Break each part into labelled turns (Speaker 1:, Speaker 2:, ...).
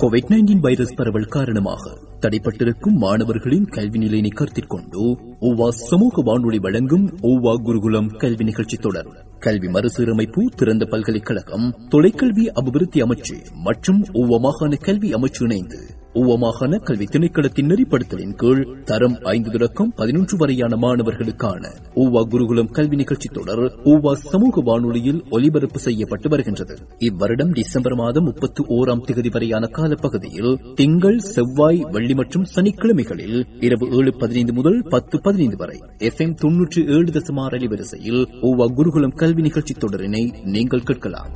Speaker 1: Covid nineteen virus பரவல் காரணமாக தடைப்பட்டிருக்கும் மாணவர்களின் கல்வி நிலையினை கருத்தில் கொண்டு ஓவா சமூக வானொலி வழங்கும் ஓவா குருகுலம் கல்வி நிகழ்ச்சி தொடர் கல்வி மறுசீரமைப்பு திறந்த பல்கலைக்கழகம் தொலைக்கல்வி அபிவிருத்தி அமைச்சு மற்றும் ஓவா மாகாண கல்வி அமைச்சு இணைந்து ஓவா மாகாண கல்வி திணைக்களத்தின் நெறிப்படுத்தலின் கீழ் தரம் ஐந்து தொடக்கம் பதினொன்று வரையான மாணவர்களுக்கான ஓவா குருகுலம் கல்வி நிகழ்ச்சி தொடர் ஓவா சமூக வானொலியில் ஒலிபரப்பு செய்யப்பட்டு வருகின்றது இவ்வருடம் டிசம்பர் மாதம் முப்பத்தி ஓராம் தேதி வரையான காலப்பகுதியில் திங்கள் செவ்வாய் வெள்ளி மற்றும் சனிக்கிழமைகளில் இரவு ஏழு பதினைந்து முதல் பத்து பதினைந்து வரை எஃப் எம் தொன்னூற்றி ஏழு தசமார் அலைவரிசையில் ஓவா குருகுலம் கல்வி நிகழ்ச்சி தொடரினை நீங்கள் கேட்கலாம்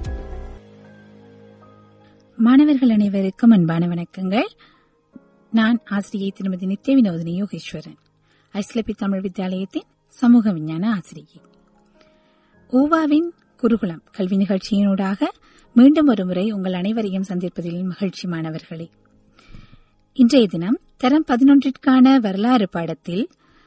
Speaker 2: மாணவர்கள் அனைவருக்கும் அன்பான வணக்கங்கள் நான் ஆசிரியை திருமதி நித்ய வினோதினி யோகேஸ்வரன் ஐஸ்லபி தமிழ் வித்யாலயத்தின் சமூக விஞ்ஞான ஆசிரியை ஊவாவின் குருகுலம் கல்வி நிகழ்ச்சியினூடாக மீண்டும் ஒருமுறை உங்கள் அனைவரையும் சந்திப்பதில் மகிழ்ச்சி மாணவர்களே இன்றைய தினம் தரம் பதினொன்றிற்கான வரலாறு பாடத்தில்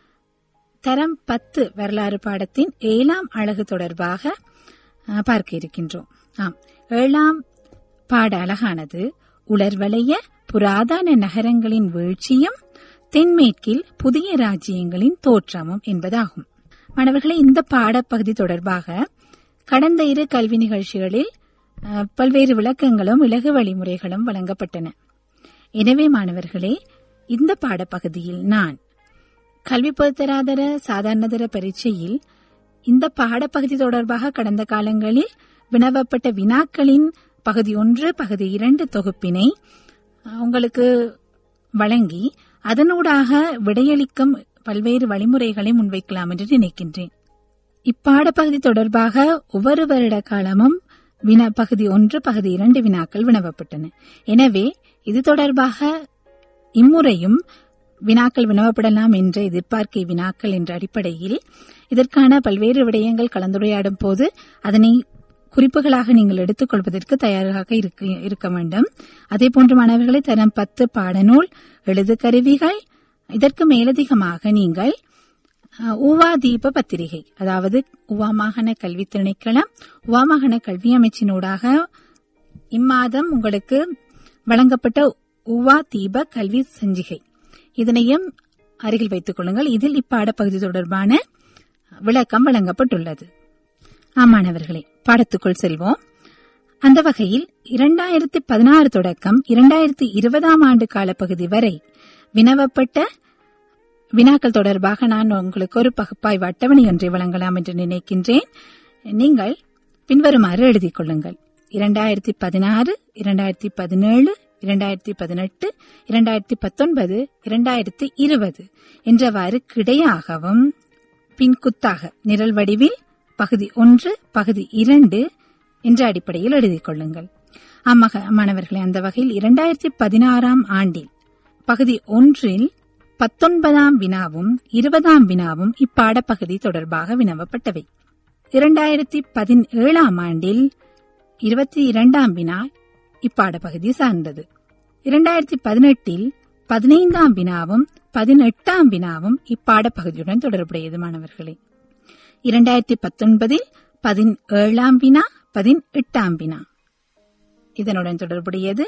Speaker 2: தரம் பத்து வரலாறு பாடத்தின் ஏழாம் அழகு தொடர்பாக அஹ், பார்க்க இருக்கின்றோம் ஆம் ஏழாம் பாட அழகானது உலர்வளைய புராதன நகரங்களின் வீழ்ச்சியும் தென்மேற்கில் புதிய ராஜ்யங்களின் தோற்றமும் என்பதாகும் மாணவர்களே இந்த பாடப்பகுதி தொடர்பாக கடந்த இரு கல்வி நிகழ்ச்சிகளில் அஹ், பல்வேறு விளக்கங்களும் இலகு வழிமுறைகளும் வழங்கப்பட்டன எனவே மாணவர்களே இந்த பாடப்பகுதியில் நான் கல்வி பொதுத்தராதர சாதாரணதர பரீட்சையில் இந்த பாடப்பகுதி தொடர்பாக கடந்த காலங்களில் வினவப்பட்ட வினாக்களின் பகுதி ஒன்று பகுதி இரண்டு தொகுப்பினை அஹ், உங்களுக்கு வழங்கி அதனூடாக விடையளிக்கும் பல்வேறு வழிமுறைகளை முன்வைக்கலாம் என்று நினைக்கின்றேன் இப்பாடப்பகுதி தொடர்பாக ஒவ்வொரு வருட காலமும் வினா பகுதி ஒன்று பகுதி இரண்டு வினாக்கள் வினவப்பட்டன எனவே இது தொடர்பாக இம்முறையும் வினாக்கள் வினவப்படலாம் என்ற எதிர்பார்க்கை வினாக்கள் என்ற அடிப்படையில் இதற்கான பல்வேறு விடயங்கள் கலந்துரையாடும் போது அதனை குறிப்புகளாக நீங்கள் எடுத்துக்கொள்வதற்கு தயாராக இருக்க இருக்க வேண்டும் அதே போன்று மாணவர்களை தரம் பத்து பாடநூல் எழுது கருவிகள் இதற்கு மேலதிகமாக நீங்கள் அஹ், உவா தீப பத்திரிகை அதாவது உவா மாகாண கல்வி திணைக்களம் உவா மாகாண கல்வி அமைச்சினூடாக இம்மாதம் உங்களுக்கு வழங்கப்பட்ட உவா தீப கல்வி சஞ்சிகை இதனையும் அருகில் வைத்துக் கொள்ளுங்கள் இதில் இப்பாடப்பகுதி தொடர்பான விளக்கம் வழங்கப்பட்டுள்ளது ஆமாணவர்களே பாடத்துக்குள் செல்வோம் அந்த வகையில் இரண்டாயிரத்தி பதினாறு தொடக்கம் இரண்டாயிரத்தி இருபதாம் ஆண்டு காலப்பகுதி வரை வினவப்பட்ட வினாக்கள் தொடர்பாக நான் உங்களுக்கு ஒரு பகுப்பாய்வு அட்டவணை ஒன்றை வழங்கலாம் என்று நினைக்கின்றேன் நீங்கள் பின்வருமாறு எழுதிக் கொள்ளுங்கள் இரண்டாயிரத்தி பதினாறு இரண்டாயிரத்தி பதினேழு இரண்டாயிரத்தி பதினெட்டு இரண்டாயிரத்தி பத்தொன்பது இரண்டாயிரத்தி இருபது என்றவாறு கிடையாகவும் பின்குத்தாக நிரல் வடிவில் பகுதி ஒன்று பகுதி இரண்டு என்ற அடிப்படையில் எழுதிக் கொள்ளுங்கள் ஆமாக மாணவர்களே அந்த வகையில் இரண்டாயிரத்தி பதினாறாம் ஆண்டில் பகுதி ஒன்றில் பத்தொன்பதாம் வினாவும் இருபதாம் வினாவும் இப்பாடப்பகுதி தொடர்பாக வினவப்பட்டவை இரண்டாயிரத்தி பதினேழாம் ஆண்டில் இருபத்தி இரண்டாம் வினா இப்பாடப்பகுதி சார்ந்தது இரண்டாயிரத்தி பதினெட்டில் பதினைந்தாம் வினாவும் பதினெட்டாம் வினாவும் இப்பாடப்பகுதியுடன் தொடர்புடையது மாணவர்களே இரண்டாயிரத்தி பத்தொன்பதில் பதினேழாம் வினா பதினெட்டாம் வினா இதனுடன் தொடர்புடையது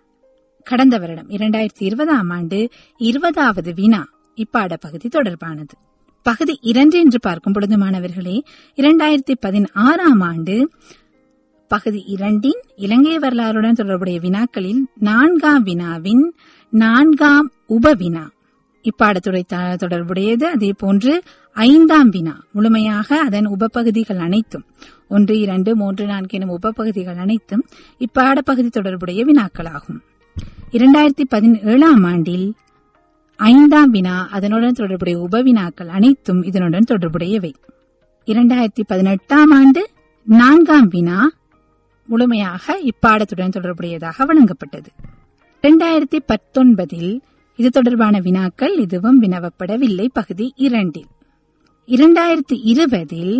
Speaker 2: கடந்த வருடம் இரண்டாயிரத்தி இருபதாம் ஆண்டு இருபதாவது வினா இப்பாடப்பகுதி தொடர்பானது பகுதி இரண்டு என்று பார்க்கும் பொழுது மாணவர்களே இரண்டாயிரத்தி பதினாறாம் ஆண்டு பகுதி இரண்டின் இலங்கை வரலாறுடன் தொடர்புடைய வினாக்களில் நான்காம் வினாவின் நான்காம் உபவினா இப்பாடத்துறை த- தொடர்புடையது அதே போன்று ஐந்தாம் வினா முழுமையாக அதன் உபபகுதிகள் அனைத்தும் ஒன்று இரண்டு மூன்று நான்கு எனும் உபபகுதிகள் அனைத்தும் இப்பாடப்பகுதி தொடர்புடைய வினாக்களாகும் இரண்டாயிரத்தி பதினேழாம் ஆண்டில் ஐந்தாம் வினா அதனுடன் தொடர்புடைய உபவினாக்கள் அனைத்தும் இதனுடன் தொடர்புடையவை இரண்டாயிரத்தி பதினெட்டாம் ஆண்டு நான்காம் வினா முழுமையாக இப்பாடத்துடன் தொடர்புடையதாக வழங்கப்பட்டது இரண்டாயிரத்தி பத்தொன்பதில் இது தொடர்பான வினாக்கள் எதுவும் வினவப்படவில்லை பகுதி இரண்டில் இரண்டாயிரத்தி இருபதில்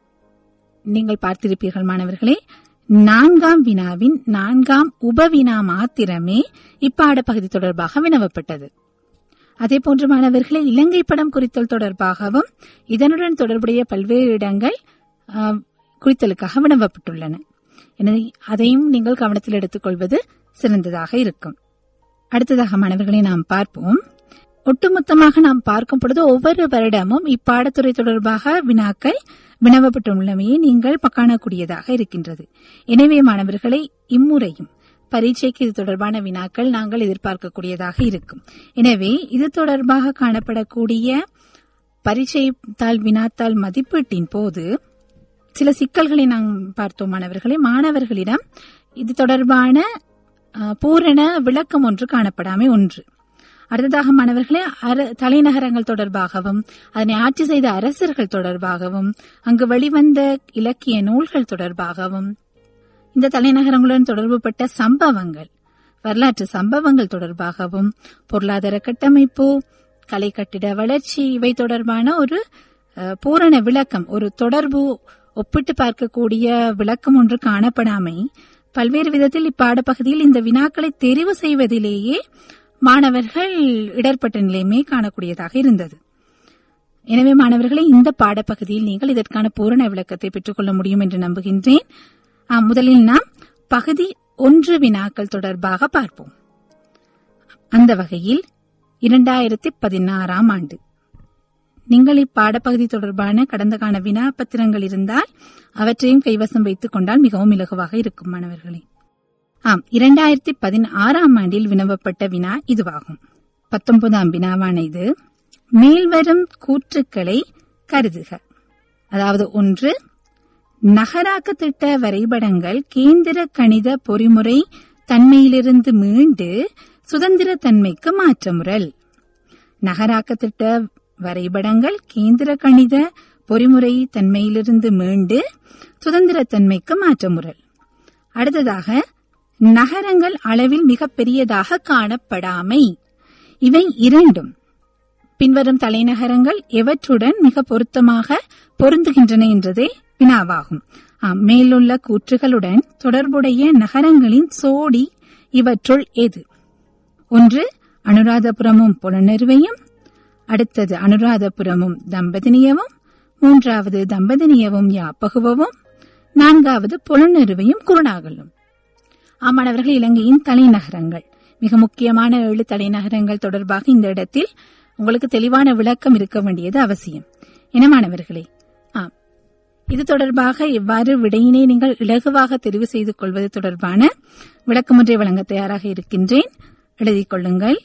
Speaker 2: நீங்கள் பார்த்திருப்பீர்கள் மாணவர்களே நான்காம் வினாவின் நான்காம் உபவினா மாத்திரமே இப்பாடப்பகுதி தொடர்பாக வினவப்பட்டது அதே போன்று மாணவர்களே இலங்கை படம் குறித்தல் தொடர்பாகவும் இதனுடன் தொடர்புடைய பல்வேறு இடங்கள் ஆ, குறித்தலுக்காக வினவப்பட்டுள்ளன எனவே அதையும் நீங்கள் கவனத்தில் எடுத்துக்கொள்வது சிறந்ததாக இருக்கும் அடுத்ததாக மாணவர்களை நாம் பார்ப்போம் ஒட்டுமொத்தமாக நாம் பார்க்கும் பொழுது ஒவ்வொரு வருடமும் இப்பாடத்துறை தொடர்பாக வினாக்கள் வினவப்பட்டுள்ளமையை நீங்கள் காணக்கூடியதாக இருக்கின்றது எனவே மாணவர்களை இம்முறையும் பரீட்சைக்கு இது தொடர்பான வினாக்கள் நாங்கள் எதிர்பார்க்கக்கூடியதாக இருக்கும் எனவே இது தொடர்பாக காணப்படக்கூடிய பரீட்சை தாள் வினாத்தாள் மதிப்பீட்டின் போது சில சிக்கல்களை நாம் பார்த்தோம் மாணவர்களே மாணவர்களிடம் இது தொடர்பான அஹ், பூரண விளக்கம் ஒன்று காணப்படாமை ஒன்று அடுத்ததாக மாணவர்களே அர- தலைநகரங்கள் தொடர்பாகவும் அதனை ஆட்சி செய்த அரசர்கள் தொடர்பாகவும் அங்கு வெளிவந்த இலக்கிய நூல்கள் தொடர்பாகவும் இந்த தலைநகரங்களுடன் தொடர்புபட்ட சம்பவங்கள் வரலாற்று சம்பவங்கள் தொடர்பாகவும் பொருளாதார கட்டமைப்பு கலை கட்டிட வளர்ச்சி இவை தொடர்பான ஒரு அஹ், பூரண விளக்கம் ஒரு தொடர்பு ஒப்பிட்டு பார்க்கக்கூடிய விளக்கம் ஒன்று காணப்படாமை பல்வேறு விதத்தில் இப்பாடப்பகுதியில் இந்த வினாக்களை தெரிவு செய்வதிலேயே மாணவர்கள் இடர்பட்ட நிலைமை காணக்கூடியதாக இருந்தது எனவே மாணவர்களே இந்த பாடப்பகுதியில் நீங்கள் இதற்கான பூரண விளக்கத்தை பெற்றுக்கொள்ள முடியும் என்று நம்புகின்றேன் ஆம், முதலில் நாம் பகுதி ஒன்று வினாக்கள் தொடர்பாக பார்ப்போம் அந்த வகையில் இரண்டாயிரத்தி பதினாறாம் ஆண்டு நீங்கள் இப்பாடப்பகுதி தொடர்பான கடந்த கால வினா பத்திரங்கள் இருந்தால் அவற்றையும் கைவசம் வைத்துக் கொண்டால் மிகவும் இலகுவாக இருக்கும் மாணவர்களே ஆம் இரண்டாயிரத்தி பதினாறாம் ஆண்டில் வினவப்பட்ட வினா இதுவாகும் பத்தொன்பதாம் வினாவான இது மேல்வரும் கூற்றுக்களை கருதுக அதாவது ஒன்று நகராக்க திட்ட வரைபடங்கள் கேந்திர கணித பொறிமுறை தன்மையிலிருந்து மீண்டு சுதந்திர தன்மைக்கு மாற்றமுறல் நகராக்க திட்ட வரைபடங்கள் கேந்திர கணித பொறிமுறை தன்மையிலிருந்து மீண்டு சுதந்திர தன்மைக்கு மாற்றமுறல் அடுத்ததாக நகரங்கள் அளவில் மிக பெரியதாக காணப்படாமை இவை இரண்டும் பின்வரும் தலைநகரங்கள் எவற்றுடன் மிக பொருத்தமாக பொருந்துகின்றன என்றதே வினாவாகும் ஆம், மேலுள்ள கூற்றுகளுடன் தொடர்புடைய நகரங்களின் சோடி இவற்றுள் எது ஒன்று அனுராதபுரமும் புலனறுவையும் அடுத்தது அனுராதபுரமும் தம்பதினியவும் மூன்றாவது தம்பதினியவும் யாப்பகுவவும் நான்காவது புலனறுவையும் குருநாகலும் ஆமாணவர்கள் இலங்கையின் தலைநகரங்கள் மிக முக்கியமான ஏழு தலைநகரங்கள் தொடர்பாக இந்த இடத்தில் உங்களுக்கு தெளிவான விளக்கம் இருக்க வேண்டியது அவசியம் என மாணவர்களே ஆம் இது தொடர்பாக எவ்வாறு விடையினை நீங்கள் இலகுவாக தெரிவு செய்து கொள்வது தொடர்பான விளக்கம் ஒன்றை வழங்க தயாராக இருக்கின்றேன் எழுதிக் கொள்ளுங்கள்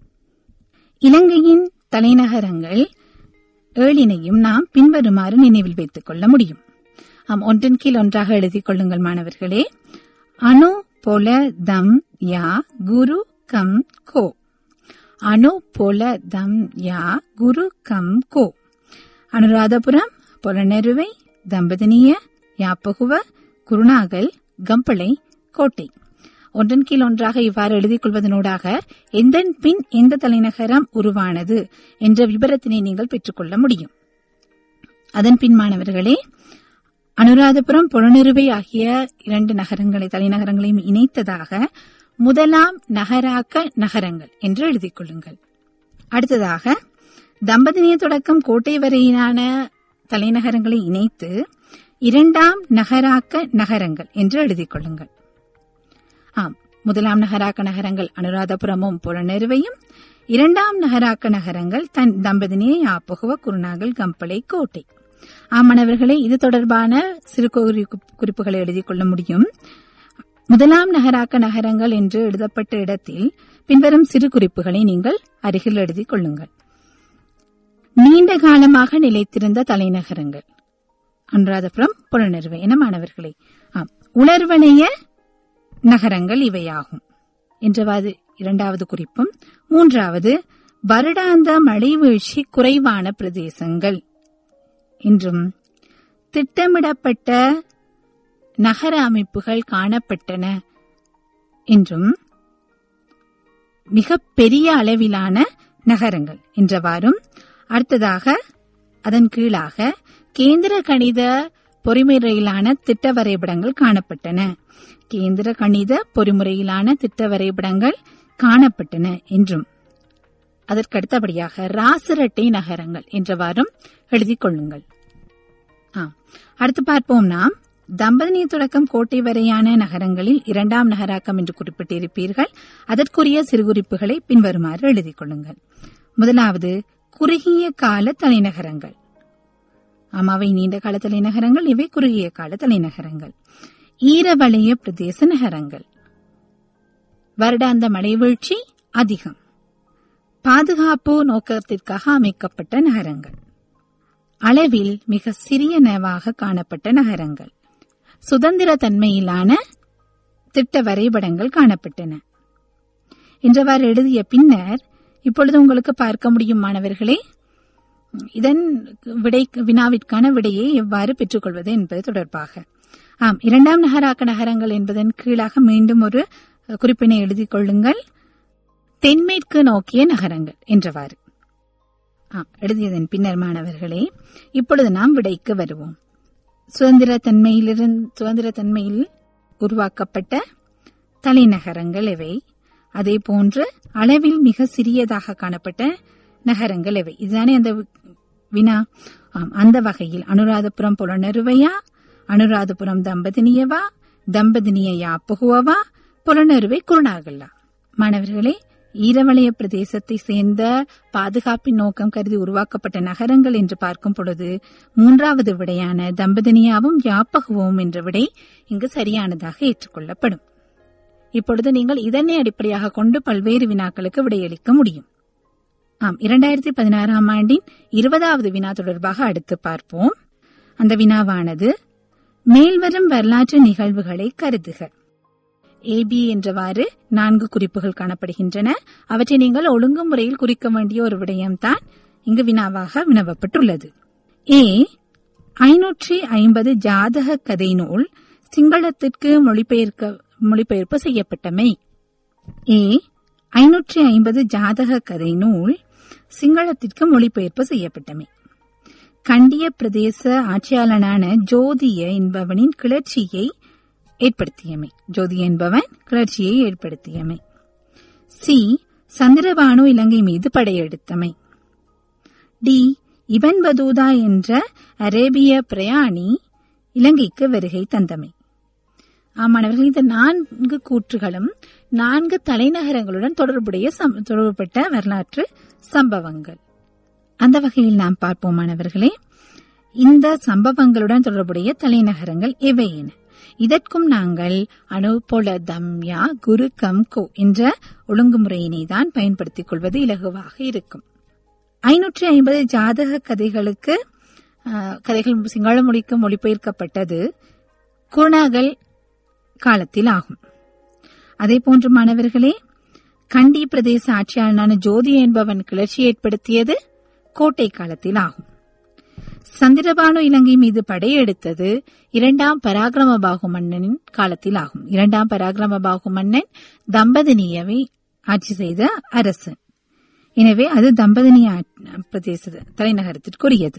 Speaker 2: இலங்கையின் தலைநகரங்கள் ஏழினையும் நாம் பின்வருமாறு நினைவில் வைத்துக் கொள்ள முடியும் ஆம் ஒன்றின் கீழ் ஒன்றாக எழுதிக் கொள்ளுங்கள் மாணவர்களே அணு பொல தம் யா குரு கம் கோ அணு பொல தம் யா குரு கம் கோ அனுராதபுரம் பொலனெருவை தம்பதினிய யாப்பகுவ குருநாகல் கம்பளை கோட்டை ஒன்றன் கீழ் ஒன்றாக இவ்வாறு எழுதிக் கொள்வதனூடாக எந்தன் பின் எந்த தலைநகரம் உருவானது என்ற விபரத்தினை நீங்கள் பெற்றுக்கொள்ள முடியும் அதன் பின் மாணவர்களே அனுராதபுரம் புலனெருவை ஆகிய இரண்டு நகரங்களை தலைநகரங்களையும் இணைத்ததாக முதலாம் நகராக்க நகரங்கள் என்று எழுதிக் கொள்ளுங்கள் அடுத்ததாக தம்பதினிய தொடக்கம் கோட்டை வரையிலான தலைநகரங்களை இணைத்து இரண்டாம் நகராக்க நகரங்கள் என்று எழுதிக் கொள்ளுங்கள் ஆம் முதலாம் நகராக்க நகரங்கள் அனுராதபுரமும் புலனெருவையும் இரண்டாம் நகராக்க நகரங்கள் தன் தம்பதினியை ஆப்புகுவ குருநாகல் கம்பளை கோட்டை ஆமாணவர்களே இது தொடர்பான சிறு குறி- குறிப்புகளை எழுதிக் கொள்ள முடியும் முதலாம் நகராக்க நகரங்கள் என்று எழுதப்பட்ட இடத்தில் பின்வரும் சிறு குறிப்புகளை நீங்கள் அருகில் எழுதிக் கொள்ளுங்கள் நீண்ட காலமாக நிலைத்திருந்த தலைநகரங்கள் அனுராதபுரம் புலனறுவை என மாணவர்களே ஆம் உணர்வனைய நகரங்கள் இவையாகும் என்றவாது இரண்டாவது குறிப்பும் மூன்றாவது வருடாந்த மழை வீழ்ச்சி குறைவான பிரதேசங்கள் என்றும் திட்டமிடப்பட்ட நகர அமைப்புகள் காணப்பட்டன என்றும் மிக பெரிய அளவிலான நகரங்கள் என்றவாறும் அடுத்ததாக அதன் கீழாக கேந்திர கணித பொறிமுறையிலான திட்ட வரைபடங்கள் காணப்பட்டன கேந்திர கணித பொறிமுறையிலான திட்ட வரைபடங்கள் காணப்பட்டன என்றும் அதற்கடுத்தபடியாக ராசரட்டை நகரங்கள் என்றவாறும் எழுதிக் கொள்ளுங்கள் ஆ, அடுத்து பார்ப்போம் நாம் தம்பதினி தொடக்கம் கோட்டை வரையான நகரங்களில் இரண்டாம் நகராக்கம் என்று குறிப்பிட்டிருப்பீர்கள் அதற்குரிய சிறுகுறிப்புகளை பின்வருமாறு எழுதிக் கொள்ளுங்கள் முதலாவது குறுகிய கால தலைநகரங்கள் ஆம், அவை நீண்ட கால தலைநகரங்கள் இவை குறுகிய கால தலைநகரங்கள் ஈரவளைய பிரதேச நகரங்கள் வருடாந்த மழைவீழ்ச்சி அதிகம் பாதுகாப்பு நோக்கத்திற்காக அமைக்கப்பட்ட நகரங்கள் அளவில் மிக சிறியனவாக காணப்பட்ட நகரங்கள் சுதந்திர தன்மையிலான திட்ட வரைபடங்கள் காணப்பட்டன என்றவாறு எழுதிய பின்னர் இப்பொழுது உங்களுக்கு பார்க்க முடியும் மாணவர்களே இதன் விடை வினாவிற்கான விடையை எவ்வாறு பெற்றுக்கொள்வது என்பது தொடர்பாக ஆம் இரண்டாம் நகராக்க நகரங்கள் என்பதன் கீழாக மீண்டும் ஒரு குறிப்பினை எழுதிக் கொள்ளுங்கள் தென்மேற்கு நோக்கிய நகரங்கள் என்றவாறு ஆம் எழுதியதன் பின்னர் மாணவர்களே இப்பொழுது நாம் விடைக்கு வருவோம் சுதந்திர தன்மையிலிருந்து சுதந்திர தன்மையில் உருவாக்கப்பட்ட தலைநகரங்கள் எவை அதே போன்று அளவில் மிக சிறியதாக காணப்பட்ட நகரங்கள் எவை இதுதானே அந்த வினா ஆம் அந்த வகையில் அனுராதபுரம் புலனருவையா அனுராதபுரம் தம்பதினியவா தம்பதினிய யாப்புகுவவா புலனருவை குருணாகல்லா மாணவர்களே ஈரவளைய பிரதேசத்தை சேர்ந்த பாதுகாப்பின் நோக்கம் கருதி உருவாக்கப்பட்ட நகரங்கள் என்று பார்க்கும் பொழுது மூன்றாவது விடையான தம்பதினியாவும் யாப்பகுவும் என்ற விடை இங்கு சரியானதாக ஏற்றுக்கொள்ளப்படும் இப்பொழுது நீங்கள் இதனை அடிப்படையாக கொண்டு பல்வேறு வினாக்களுக்கு விடையளிக்க முடியும் ஆம் இரண்டாயிரத்தி பதினாறாம் ஆண்டின் இருபதாவது வினா தொடர்பாக அடுத்து பார்ப்போம் அந்த வினாவானது மேல்வரும் வரலாற்று நிகழ்வுகளை கருதுக ஏபி என்றவாறு நான்கு குறிப்புகள் காணப்படுகின்றன அவற்றை நீங்கள் ஒழுங்குமுறையில் குறிக்க வேண்டிய ஒரு விடயம்தான் இங்கு வினாவாக வினவப்பட்டுள்ளது ஏ ஐநூற்றி ஐம்பது ஜாதக கதை நூல் சிங்களத்திற்கு மொழிபெயர்க்க மொழிபெயர்ப்பு செய்யப்பட்டமை ஏ ஐநூற்றி ஐம்பது ஜாதக கதை நூல் சிங்களத்திற்கு மொழிபெயர்ப்பு செய்யப்பட்டமை கண்டிய பிரதேச ஆட்சியாளனான ஜோதிய என்பவனின் கிளர்ச்சியை ஏற்படுத்தியமை ஜோதி என்பவன் கிளர்ச்சியை ஏற்படுத்தியமை சி சந்திரபானு இலங்கை மீது படையெடுத்தமை டி இபன் பதூதா என்ற அரேபிய பிரயாணி இலங்கைக்கு வருகை தந்தமை ஆமாணவர்கள் இந்த நான்கு கூற்றுகளும் நான்கு தலைநகரங்களுடன் தொடர்புடைய சம்- தொடர்புபட்ட வரலாற்று சம்பவங்கள் அந்த வகையில் நாம் பார்ப்போம் மாணவர்களே இந்த சம்பவங்களுடன் தொடர்புடைய தலைநகரங்கள் எவை என இதற்கும் நாங்கள் அனுபொல தம்யா குரு கம் கோ என்ற ஒழுங்குமுறையினை தான் பயன்படுத்திக் கொள்வது இலகுவாக இருக்கும் ஐநூற்றி ஐம்பது ஜாதக கதைகளுக்கு ஆஹ், கதைகள் சிங்கள மொழிக்கு மொழிபெயர்க்கப்பட்டது குருணாகல் காலத்தில் ஆகும் அதே போன்று மாணவர்களே கண்டி பிரதேச ஆட்சியாளனான ஜோதி என்பவன் கிளர்ச்சி ஏற்படுத்தியது கோட்டை காலத்தில் ஆகும் சந்திரபானு இலங்கை மீது படையெடுத்தது இரண்டாம் பராக்கிரமபாகு மன்னனின் காலத்தில் ஆகும் இரண்டாம் பராக்கிரமபாகு மன்னன் தம்பதினியவை ஆட்சி செய்த அரசன் எனவே அது தம்பதினிய ஆ- பிரதேச தலைநகரத்திற்குரியது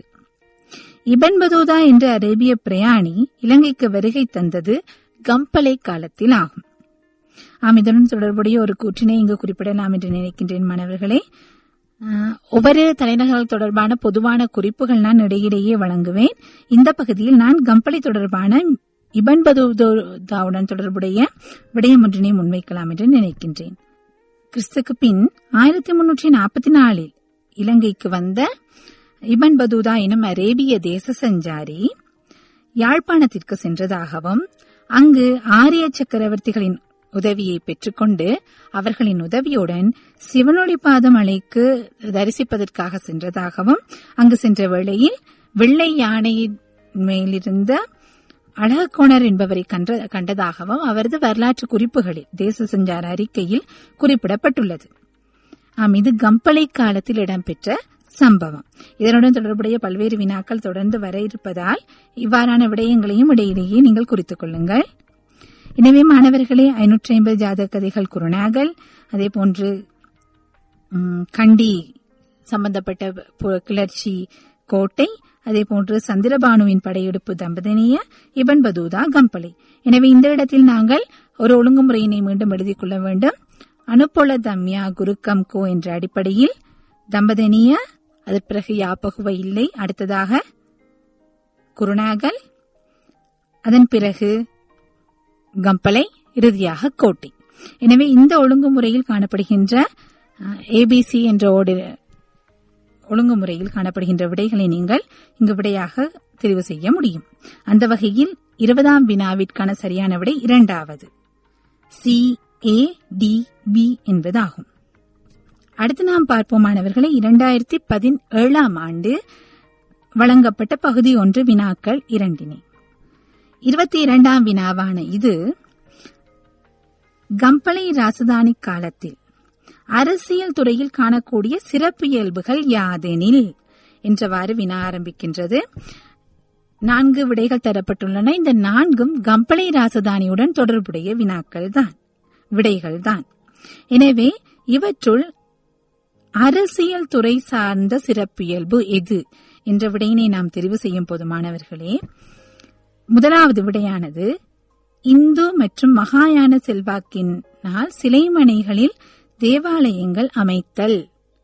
Speaker 2: இபன் பதூதா என்ற அரேபிய பிரயாணி இலங்கைக்கு வருகை தந்தது கம்பளை காலத்தில் ஆகும் ஆம் இதனுடன் தொடர்புடைய ஒரு கூற்றினை இங்கு குறிப்பிடலாம் என்று நினைக்கின்றேன் மாணவர்களே ஆஹ், ஒவ்வொரு தலைநகர்கள் தொடர்பான பொதுவான குறிப்புகள் நான் இடையிடையே வழங்குவேன் இந்த பகுதியில் நான் கம்பளி தொடர்பான இபன் பதூதாவுடன் தொடர்புடைய விடயம் ஒன்றினை முன்வைக்கலாம் என்று நினைக்கின்றேன் கிறிஸ்துக்கு பின் ஆயிரத்தி முன்னூற்றி நாற்பத்தி நாலில் இலங்கைக்கு வந்த இபன் பதூதா எனும் அரேபிய தேச சஞ்சாரி யாழ்ப்பாணத்திற்கு சென்றதாகவும் அங்கு ஆரிய சக்கரவர்த்திகளின் உதவியை பெற்றுக்கொண்டு அவர்களின் உதவியுடன் சிவனொளிபாத மலைக்கு தரிசிப்பதற்காக சென்றதாகவும் அங்கு சென்ற வேளையில் வெள்ளை யானையின் மேலிருந்த அழகக்கோணர் என்பவரை கன்ற கண்டதாகவும் அவரது வரலாற்று குறிப்புகளில் தேச சஞ்சார அறிக்கையில் குறிப்பிடப்பட்டுள்ளது ஆம் இது கம்பளை காலத்தில் இடம்பெற்ற சம்பவம் இதனுடன் தொடர்புடைய பல்வேறு வினாக்கள் தொடர்ந்து வர இருப்பதால் இவ்வாறான விடயங்களையும் இடையிலேயே நீங்கள் குறித்துக் கொள்ளுங்கள் எனவே மாணவர்களே ஐநூற்றி ஐம்பது ஜாதக கதைகள் குருணாகல் அதே போன்று ம், கண்டி சம்பந்தப்பட்ட பு- கிளர்ச்சி கோட்டை அதே போன்று சந்திரபானுவின் படையெடுப்பு தம்பதினிய இபன் பதூதா கம்பளை எனவே இந்த இடத்தில் நாங்கள் ஒரு ஒழுங்குமுறையினை மீண்டும் எழுதிக் கொள்ள வேண்டும் அனுப்பொல தம்யா குருக்கம் கோ என்ற அடிப்படையில் தம்பதினிய அதற்கு பிறகு யாப்பகுவ இல்லை அடுத்ததாக குருணாகல் அதன் பிறகு கம்பளை இறுதியாக கோட்டை எனவே இந்த ஒழுங்குமுறையில் காணப்படுகின்ற ஏபிசி என்ற ஓடு ஒழுங்குமுறையில் காணப்படுகின்ற விடைகளை நீங்கள் இங்கு விடையாக தெரிவு செய்ய முடியும் அந்த வகையில் இருபதாம் வினாவிற்கான சரியான விடை இரண்டாவது சி ஏ டி பி என்பதாகும் அடுத்து நாம் பார்ப்போம் மாணவர்களை இரண்டாயிரத்தி பதினேழாம் ஆண்டு வழங்கப்பட்ட பகுதி ஒன்று வினாக்கள் இரண்டினை இருபத்தி இரண்டாம் வினாவான இது கம்பளை ராசதானி காலத்தில் அரசியல் துறையில் காணக்கூடிய சிறப்பியல்புகள் யாதெனில் என்றவாறு வினா ஆரம்பிக்கின்றது நான்கு விடைகள் தரப்பட்டுள்ளன இந்த நான்கும் கம்பளை ராசதானியுடன் தொடர்புடைய வினாக்கள் தான் விடைகள் தான் எனவே இவற்றுள் அரசியல் துறை சார்ந்த சிறப்பியல்பு எது என்ற விடையினை நாம் தெரிவு செய்யும் போது மாணவர்களே முதலாவது விடையானது இந்து மற்றும் மகாயான செல்வாக்கினால் சிலைமனைகளில் தேவாலயங்கள் அமைத்தல்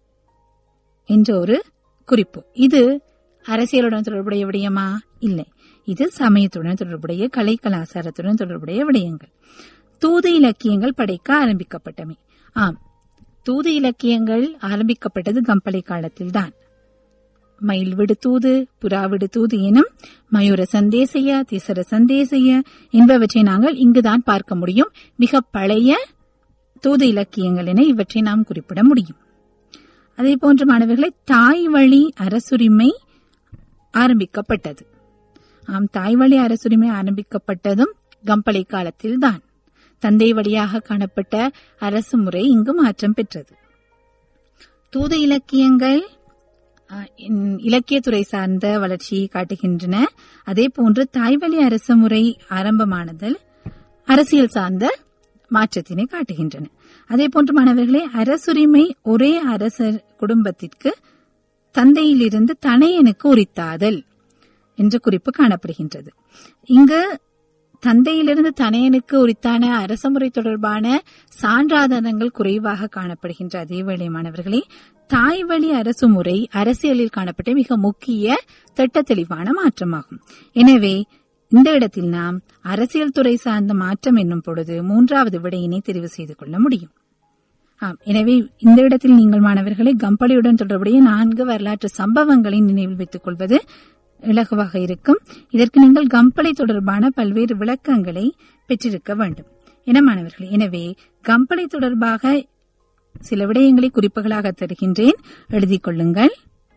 Speaker 2: என்ற ஒரு குறிப்பு இது அரசியலுடன் தொடர்புடைய விடயமா இல்லை இது சமயத்துடன் தொடர்புடைய கலை கலாச்சாரத்துடன் தொடர்புடைய விடயங்கள் தூது இலக்கியங்கள் படைக்க ஆரம்பிக்கப்பட்டமை ஆம் தூது இலக்கியங்கள் ஆரம்பிக்கப்பட்டது கம்பளை காலத்தில்தான் மயில் விடு தூது புறா விடு தூது எனும் மயூர சந்தேசைய திசர சந்தேசைய என்பவற்றை நாங்கள் இங்குதான் பார்க்க முடியும் மிக பழைய தூது இலக்கியங்கள் என இவற்றை நாம் குறிப்பிட முடியும் அதே போன்ற மாணவர்களை தாய் வழி அரசுரிமை ஆரம்பிக்கப்பட்டது ஆம் தாய் வழி அரசுரிமை ஆரம்பிக்கப்பட்டதும் கம்பளை காலத்தில்தான் தந்தை வழியாக காணப்பட்ட அரசு முறை இங்கு மாற்றம் பெற்றது தூது இலக்கியங்கள் இலக்கியத்துறை சார்ந்த வளர்ச்சியை காட்டுகின்றன அதே போன்று தாய்வழி அரசு முறை ஆரம்பமானதில் அரசியல் சார்ந்த மாற்றத்தினை காட்டுகின்றன அதே போன்று மாணவர்களே அரசுரிமை ஒரே அரசர் குடும்பத்திற்கு தந்தையிலிருந்து தனையனுக்கு உரித்தாதல் என்ற குறிப்பு காணப்படுகின்றது இங்கு தந்தையிலிருந்து தனையனுக்கு உரித்தான அரசமுறை தொடர்பான சான்றாதாரங்கள் குறைவாக காணப்படுகின்ற அதேவேளை மாணவர்களே தாய் வழி அரசு முறை அரசியலில் காணப்பட்ட மிக முக்கிய திட்ட தெளிவான மாற்றமாகும் எனவே இந்த இடத்தில் நாம் அரசியல் துறை சார்ந்த மாற்றம் என்னும் பொழுது மூன்றாவது விடையினை தெரிவு செய்து கொள்ள முடியும் ஆம் எனவே இந்த இடத்தில் நீங்கள் மாணவர்களை கம்பளியுடன் தொடர்புடைய நான்கு வரலாற்று சம்பவங்களை நினைவில் வைத்துக் கொள்வது இலகுவாக இருக்கும் இதற்கு நீங்கள் கம்பளை தொடர்பான பல்வேறு விளக்கங்களை பெற்றிருக்க வேண்டும் என மாணவர்களே எனவே கம்பளை தொடர்பாக சில விடயங்களை குறிப்புகளாக தருகின்றேன் எழுதிக் கொள்ளுங்கள்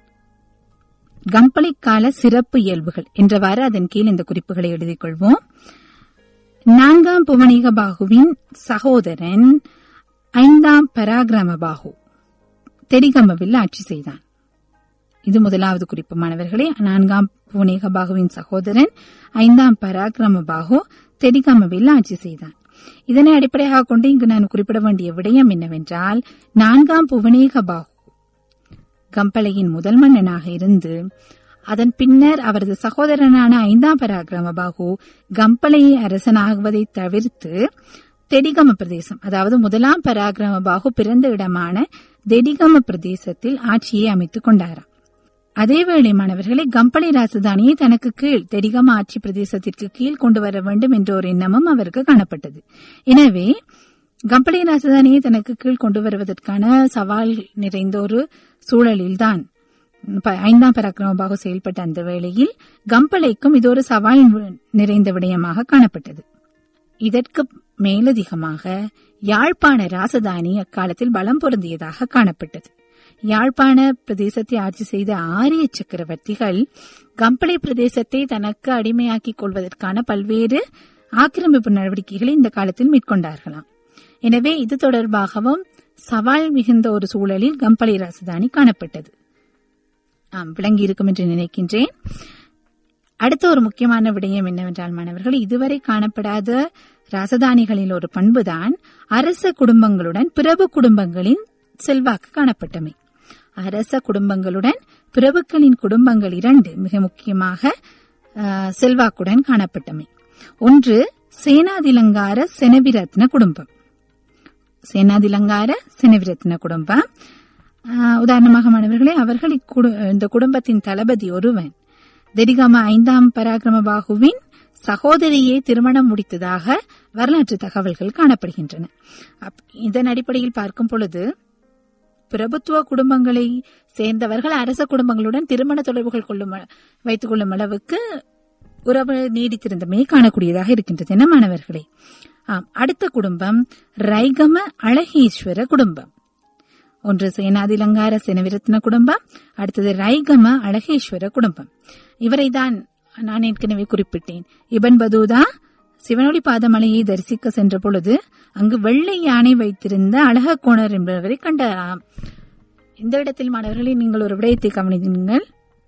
Speaker 2: கம்பளை கால சிறப்பு இயல்புகள் என்றவாறு அதன் கீழ் இந்த குறிப்புகளை எழுதிக் கொள்வோம் நான்காம் புவனிக பாகுவின் சகோதரன் ஐந்தாம் பராக்கிரம பாகு தெரிகமவில் ஆட்சி செய்தான் இது முதலாவது குறிப்பு மாணவர்களே நான்காம் புவனேக பாகுவின் சகோதரன் ஐந்தாம் பராக்கிரம பாகு தெரிகமவில் ஆட்சி செய்தான் இதனை அடிப்படையாக கொண்டு இங்கு நான் குறிப்பிட வேண்டிய விடயம் என்னவென்றால் நான்காம் புவனேக பாகு கம்பளையின் முதல் மன்னனாக இருந்து அதன் பின்னர் அவரது சகோதரனான ஐந்தாம் பராக்கிரம பாகு கம்பளை அரசனாகுவதை தவிர்த்து தெடிகம பிரதேசம் அதாவது முதலாம் பராக்கிரம பாகு பிறந்த இடமான தெடிகம பிரதேசத்தில் ஆட்சியை அமைத்துக் கொண்டாராம் அதேவேளை மாணவர்களை கம்பளி ராஜதானியை தனக்கு கீழ் தெடிகம ஆட்சி பிரதேசத்திற்கு கீழ் கொண்டு வர வேண்டும் என்ற ஒரு எண்ணமும் அவருக்கு காணப்பட்டது எனவே கம்பளி ராஜதானியை தனக்கு கீழ் கொண்டு வருவதற்கான சவால் நிறைந்த ஒரு சூழலில்தான் ஐந்தாம் பராக்கிரமபாக செயல்பட்ட அந்த வேளையில் கம்பளைக்கும் இது ஒரு சவால் நிறைந்த விடயமாக காணப்பட்டது இதற்கு மேலதிகமாக யாழ்ப்பாண ராசதானி அக்காலத்தில் பலம் பொருந்தியதாக காணப்பட்டது யாழ்ப்பாண பிரதேசத்தை ஆட்சி செய்த ஆரிய சக்கரவர்த்திகள் கம்பளை பிரதேசத்தை தனக்கு அடிமையாக்கிக் கொள்வதற்கான பல்வேறு ஆக்கிரமிப்பு நடவடிக்கைகளை இந்த காலத்தில் மேற்கொண்டார்களாம் எனவே இது தொடர்பாகவும் சவால் மிகுந்த ஒரு சூழலில் கம்பளை ராசதானி காணப்பட்டது ஆம் விளங்கி இருக்கும் என்று நினைக்கின்றேன் அடுத்த ஒரு முக்கியமான விடயம் என்னவென்றால் மாணவர்கள் இதுவரை காணப்படாத ராசதானிகளில் ஒரு பண்புதான் அரச குடும்பங்களுடன் பிரபு குடும்பங்களின் செல்வாக்கு காணப்பட்டமை அரச குடும்பங்களுடன் பிரபுக்களின் குடும்பங்கள் இரண்டு மிக முக்கியமாக செல்வாக்குடன் காணப்பட்டமை ஒன்று சேனாதிலங்கார செனவிரத்ன குடும்பம் சேனாதிலங்கார செனவிரத்ன குடும்பம் உதாரணமாக மாணவர்களே அவர்கள் இந்த குடும்பத்தின் தளபதி ஒருவன் தெரிகாம ஐந்தாம் பராக்கிரம பாகுவின் சகோதரியை திருமணம் முடித்ததாக வரலாற்று தகவல்கள் காணப்படுகின்றன அப்- இதன் அடிப்படையில் பார்க்கும் பொழுது பிரபுத்துவ குடும்பங்களை சேர்ந்தவர்கள் அரச குடும்பங்களுடன் திருமண தொடர்புகள் கொள்ளும் அ- வைத்துக் கொள்ளும் அளவுக்கு உறவு நீடித்திருந்தமையை காணக்கூடியதாக இருக்கின்றது என்ன மாணவர்களே ஆம் அடுத்த குடும்பம் ரைகம அழகீஸ்வர குடும்பம் ஒன்று சேனாதிலங்கார செனவிரத்ன குடும்பம் அடுத்தது ரைகம அழகேஸ்வர குடும்பம் இவரைதான் நான் ஏற்கனவே குறிப்பிட்டேன் இபன் பதூதா சிவனொளி பாதமலையை தரிசிக்க சென்ற பொழுது அங்கு வெள்ளை யானை வைத்திருந்த அழக கோணர் என்பவரை கண்டாராம் இந்த இடத்தில் மாணவர்களே நீங்கள் ஒரு விடயத்தை கவனித்தீர்கள்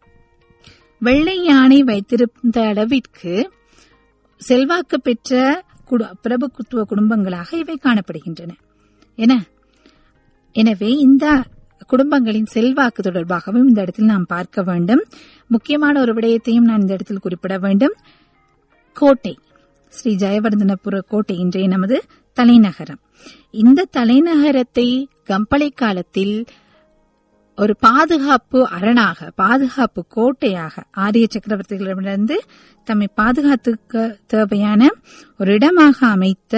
Speaker 2: வெள்ளை யானை வைத்திருந்த அளவிற்கு செல்வாக்கு பெற்ற குடு- பிரபுத்துவ குடும்பங்களாக இவை காணப்படுகின்றன என எனவே இந்த குடும்பங்களின் செல்வாக்கு தொடர்பாகவும் இந்த இடத்தில் நாம் பார்க்க வேண்டும் முக்கியமான ஒரு விடயத்தையும் நான் இந்த இடத்தில் குறிப்பிட வேண்டும் கோட்டை ஸ்ரீ ஜெயவர்தனபுர கோட்டை இன்றைய நமது தலைநகரம் இந்த தலைநகரத்தை கம்பளை காலத்தில் ஒரு பாதுகாப்பு அரணாக பாதுகாப்பு கோட்டையாக ஆரிய சக்கரவர்த்திகளிடமிருந்து தம்மை பாதுகாத்துக்க தேவையான ஒரு இடமாக அமைத்த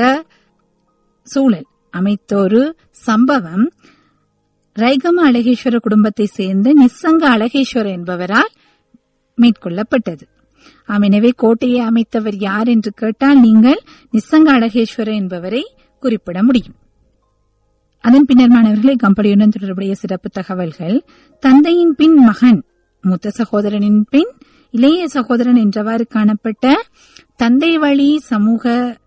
Speaker 2: சூழல் அமைத்த ஒரு சம்பவம் ரைகம அழகேஸ்வர குடும்பத்தை சேர்ந்த நிசங்க அழகேஸ்வரர் என்பவரால் மேற்கொள்ளப்பட்டது ஆம் எனவே கோட்டையை அமைத்தவர் யார் என்று கேட்டால் நீங்கள் நிசங்க அழகேஸ்வரர் என்பவரை குறிப்பிட முடியும் அதன் பின்னர் மாணவர்களே கம்பளியுடன் தொடர்புடைய சிறப்பு தகவல்கள் தந்தையின் பின் மகன் மூத்த சகோதரனின் பின் இளைய சகோதரன் என்றவாறு காணப்பட்ட தந்தை வழி சமூக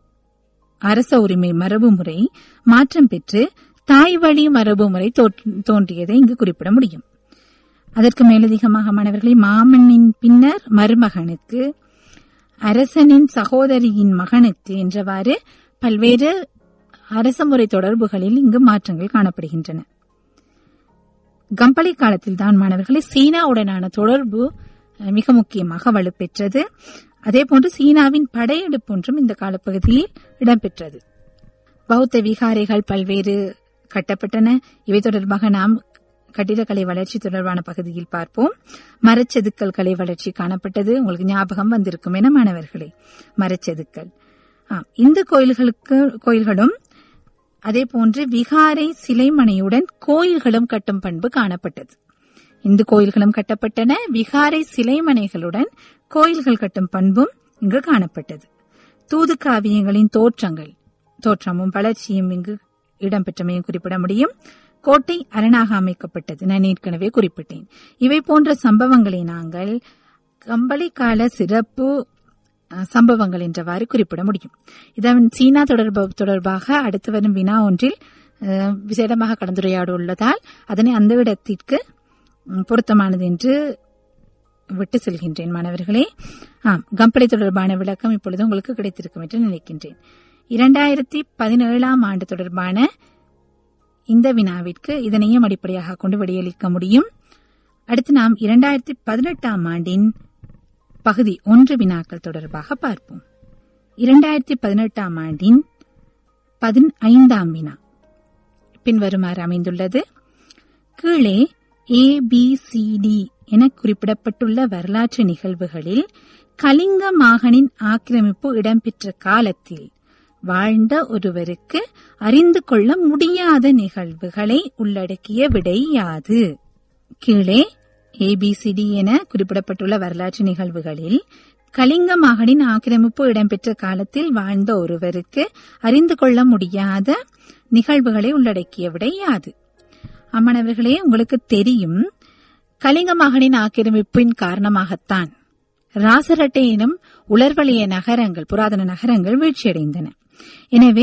Speaker 2: அரச உரிமை மரபு முறை மாற்றம் பெற்று தாய் வழி மரபு முறை தோற்று- தோன்றியதை இங்கு குறிப்பிட முடியும் அதற்கு மேலதிகமாக மாணவர்களை மாமனின் பின்னர் மருமகனுக்கு அரசனின் சகோதரியின் மகனுக்கு என்றவாறு பல்வேறு அரசமுறை தொடர்புகளில் இங்கு மாற்றங்கள் காணப்படுகின்றன கம்பளி காலத்தில் தான் மாணவர்களை சீனாவுடனான தொடர்பு அஹ், மிக முக்கியமாக வலுப்பெற்றது அதேபோன்று சீனாவின் படையெடுப்பு ஒன்றும் இந்த காலப்பகுதியில் இடம்பெற்றது பௌத்த விகாரைகள் பல்வேறு கட்டப்பட்டன இவை தொடர்பாக நாம் கட்டிடக்கலை வளர்ச்சி தொடர்பான பகுதியில் பார்ப்போம் மரச்செதுக்கல் கலை வளர்ச்சி காணப்பட்டது உங்களுக்கு ஞாபகம் வந்திருக்கும் என மாணவர்களே மரச்செதுக்கல் ஆம், இந்த கோயில்களுக்கு கோயில்களும் அதே போன்று விகாரை சிலைமனையுடன் கோயில்களும் கட்டும் பண்பு காணப்பட்டது இந்து கோயில்களும் கட்டப்பட்டன விகாரை சிலைமனைகளுடன் கோயில்கள் கட்டும் பண்பும் இங்கு காணப்பட்டது தூது காவியங்களின் தோற்றங்கள் தோற்றமும் வளர்ச்சியும் இங்கு இடம்பெற்றமையும் குறிப்பிட முடியும் கோட்டை அரணாக அமைக்கப்பட்டது நான் ஏற்கனவே குறிப்பிட்டேன் இவை போன்ற சம்பவங்களை நாங்கள் கம்பளி கால சிறப்பு அஹ், சம்பவங்கள் என்றவாறு குறிப்பிட முடியும் இதன் சீனா தொடர்பு தொடர்பாக அடுத்து வரும் வினா ஒன்றில் அஹ், விசேடமாக கலந்துரையாட உள்ளதால் அதனை அந்த இடத்திற்கு ம், பொருத்தமானது என்று விட்டு செல்கின்றேன் மாணவர்களே ஆம் கம்பளி தொடர்பான விளக்கம் இப்பொழுது உங்களுக்கு கிடைத்திருக்கும் என்று நினைக்கின்றேன் இரண்டாயிரத்தி பதினேழாம் ஆண்டு தொடர்பான இந்த வினாவிற்கு இதனையும் அடிப்படையாக கொண்டு விடையளிக்க முடியும் அடுத்து நாம் இரண்டாயிரத்தி பதினெட்டாம் ஆண்டின் பகுதி ஒன்று வினாக்கள் தொடர்பாக பார்ப்போம் இரண்டாயிரத்தி பதினெட்டாம் ஆண்டின் பதினைந்தாம் வினா பின்வருமாறு அமைந்துள்ளது கீழே ஏ பி சி டி என குறிப்பிடப்பட்டுள்ள வரலாற்று நிகழ்வுகளில் கலிங்க மாகனின் ஆக்கிரமிப்பு இடம்பெற்ற காலத்தில் வாழ்ந்த ஒருவருக்கு அறிந்து கொள்ள முடியாத நிகழ்வுகளை உள்ளடக்கிய விடை யாது கீழே ஏபிசிடி என குறிப்பிடப்பட்டுள்ள வரலாற்று நிகழ்வுகளில் கலிங்க மகனின் ஆக்கிரமிப்பு இடம்பெற்ற காலத்தில் வாழ்ந்த ஒருவருக்கு அறிந்து கொள்ள முடியாத நிகழ்வுகளை உள்ளடக்கிய விடை யாது அம்மனவர்களே உங்களுக்கு தெரியும் கலிங்க மகனின் ஆக்கிரமிப்பின் காரணமாகத்தான் ராசரட்டை எனும் உலர்வழிய நகரங்கள் புராதன நகரங்கள் வீழ்ச்சியடைந்தன எனவே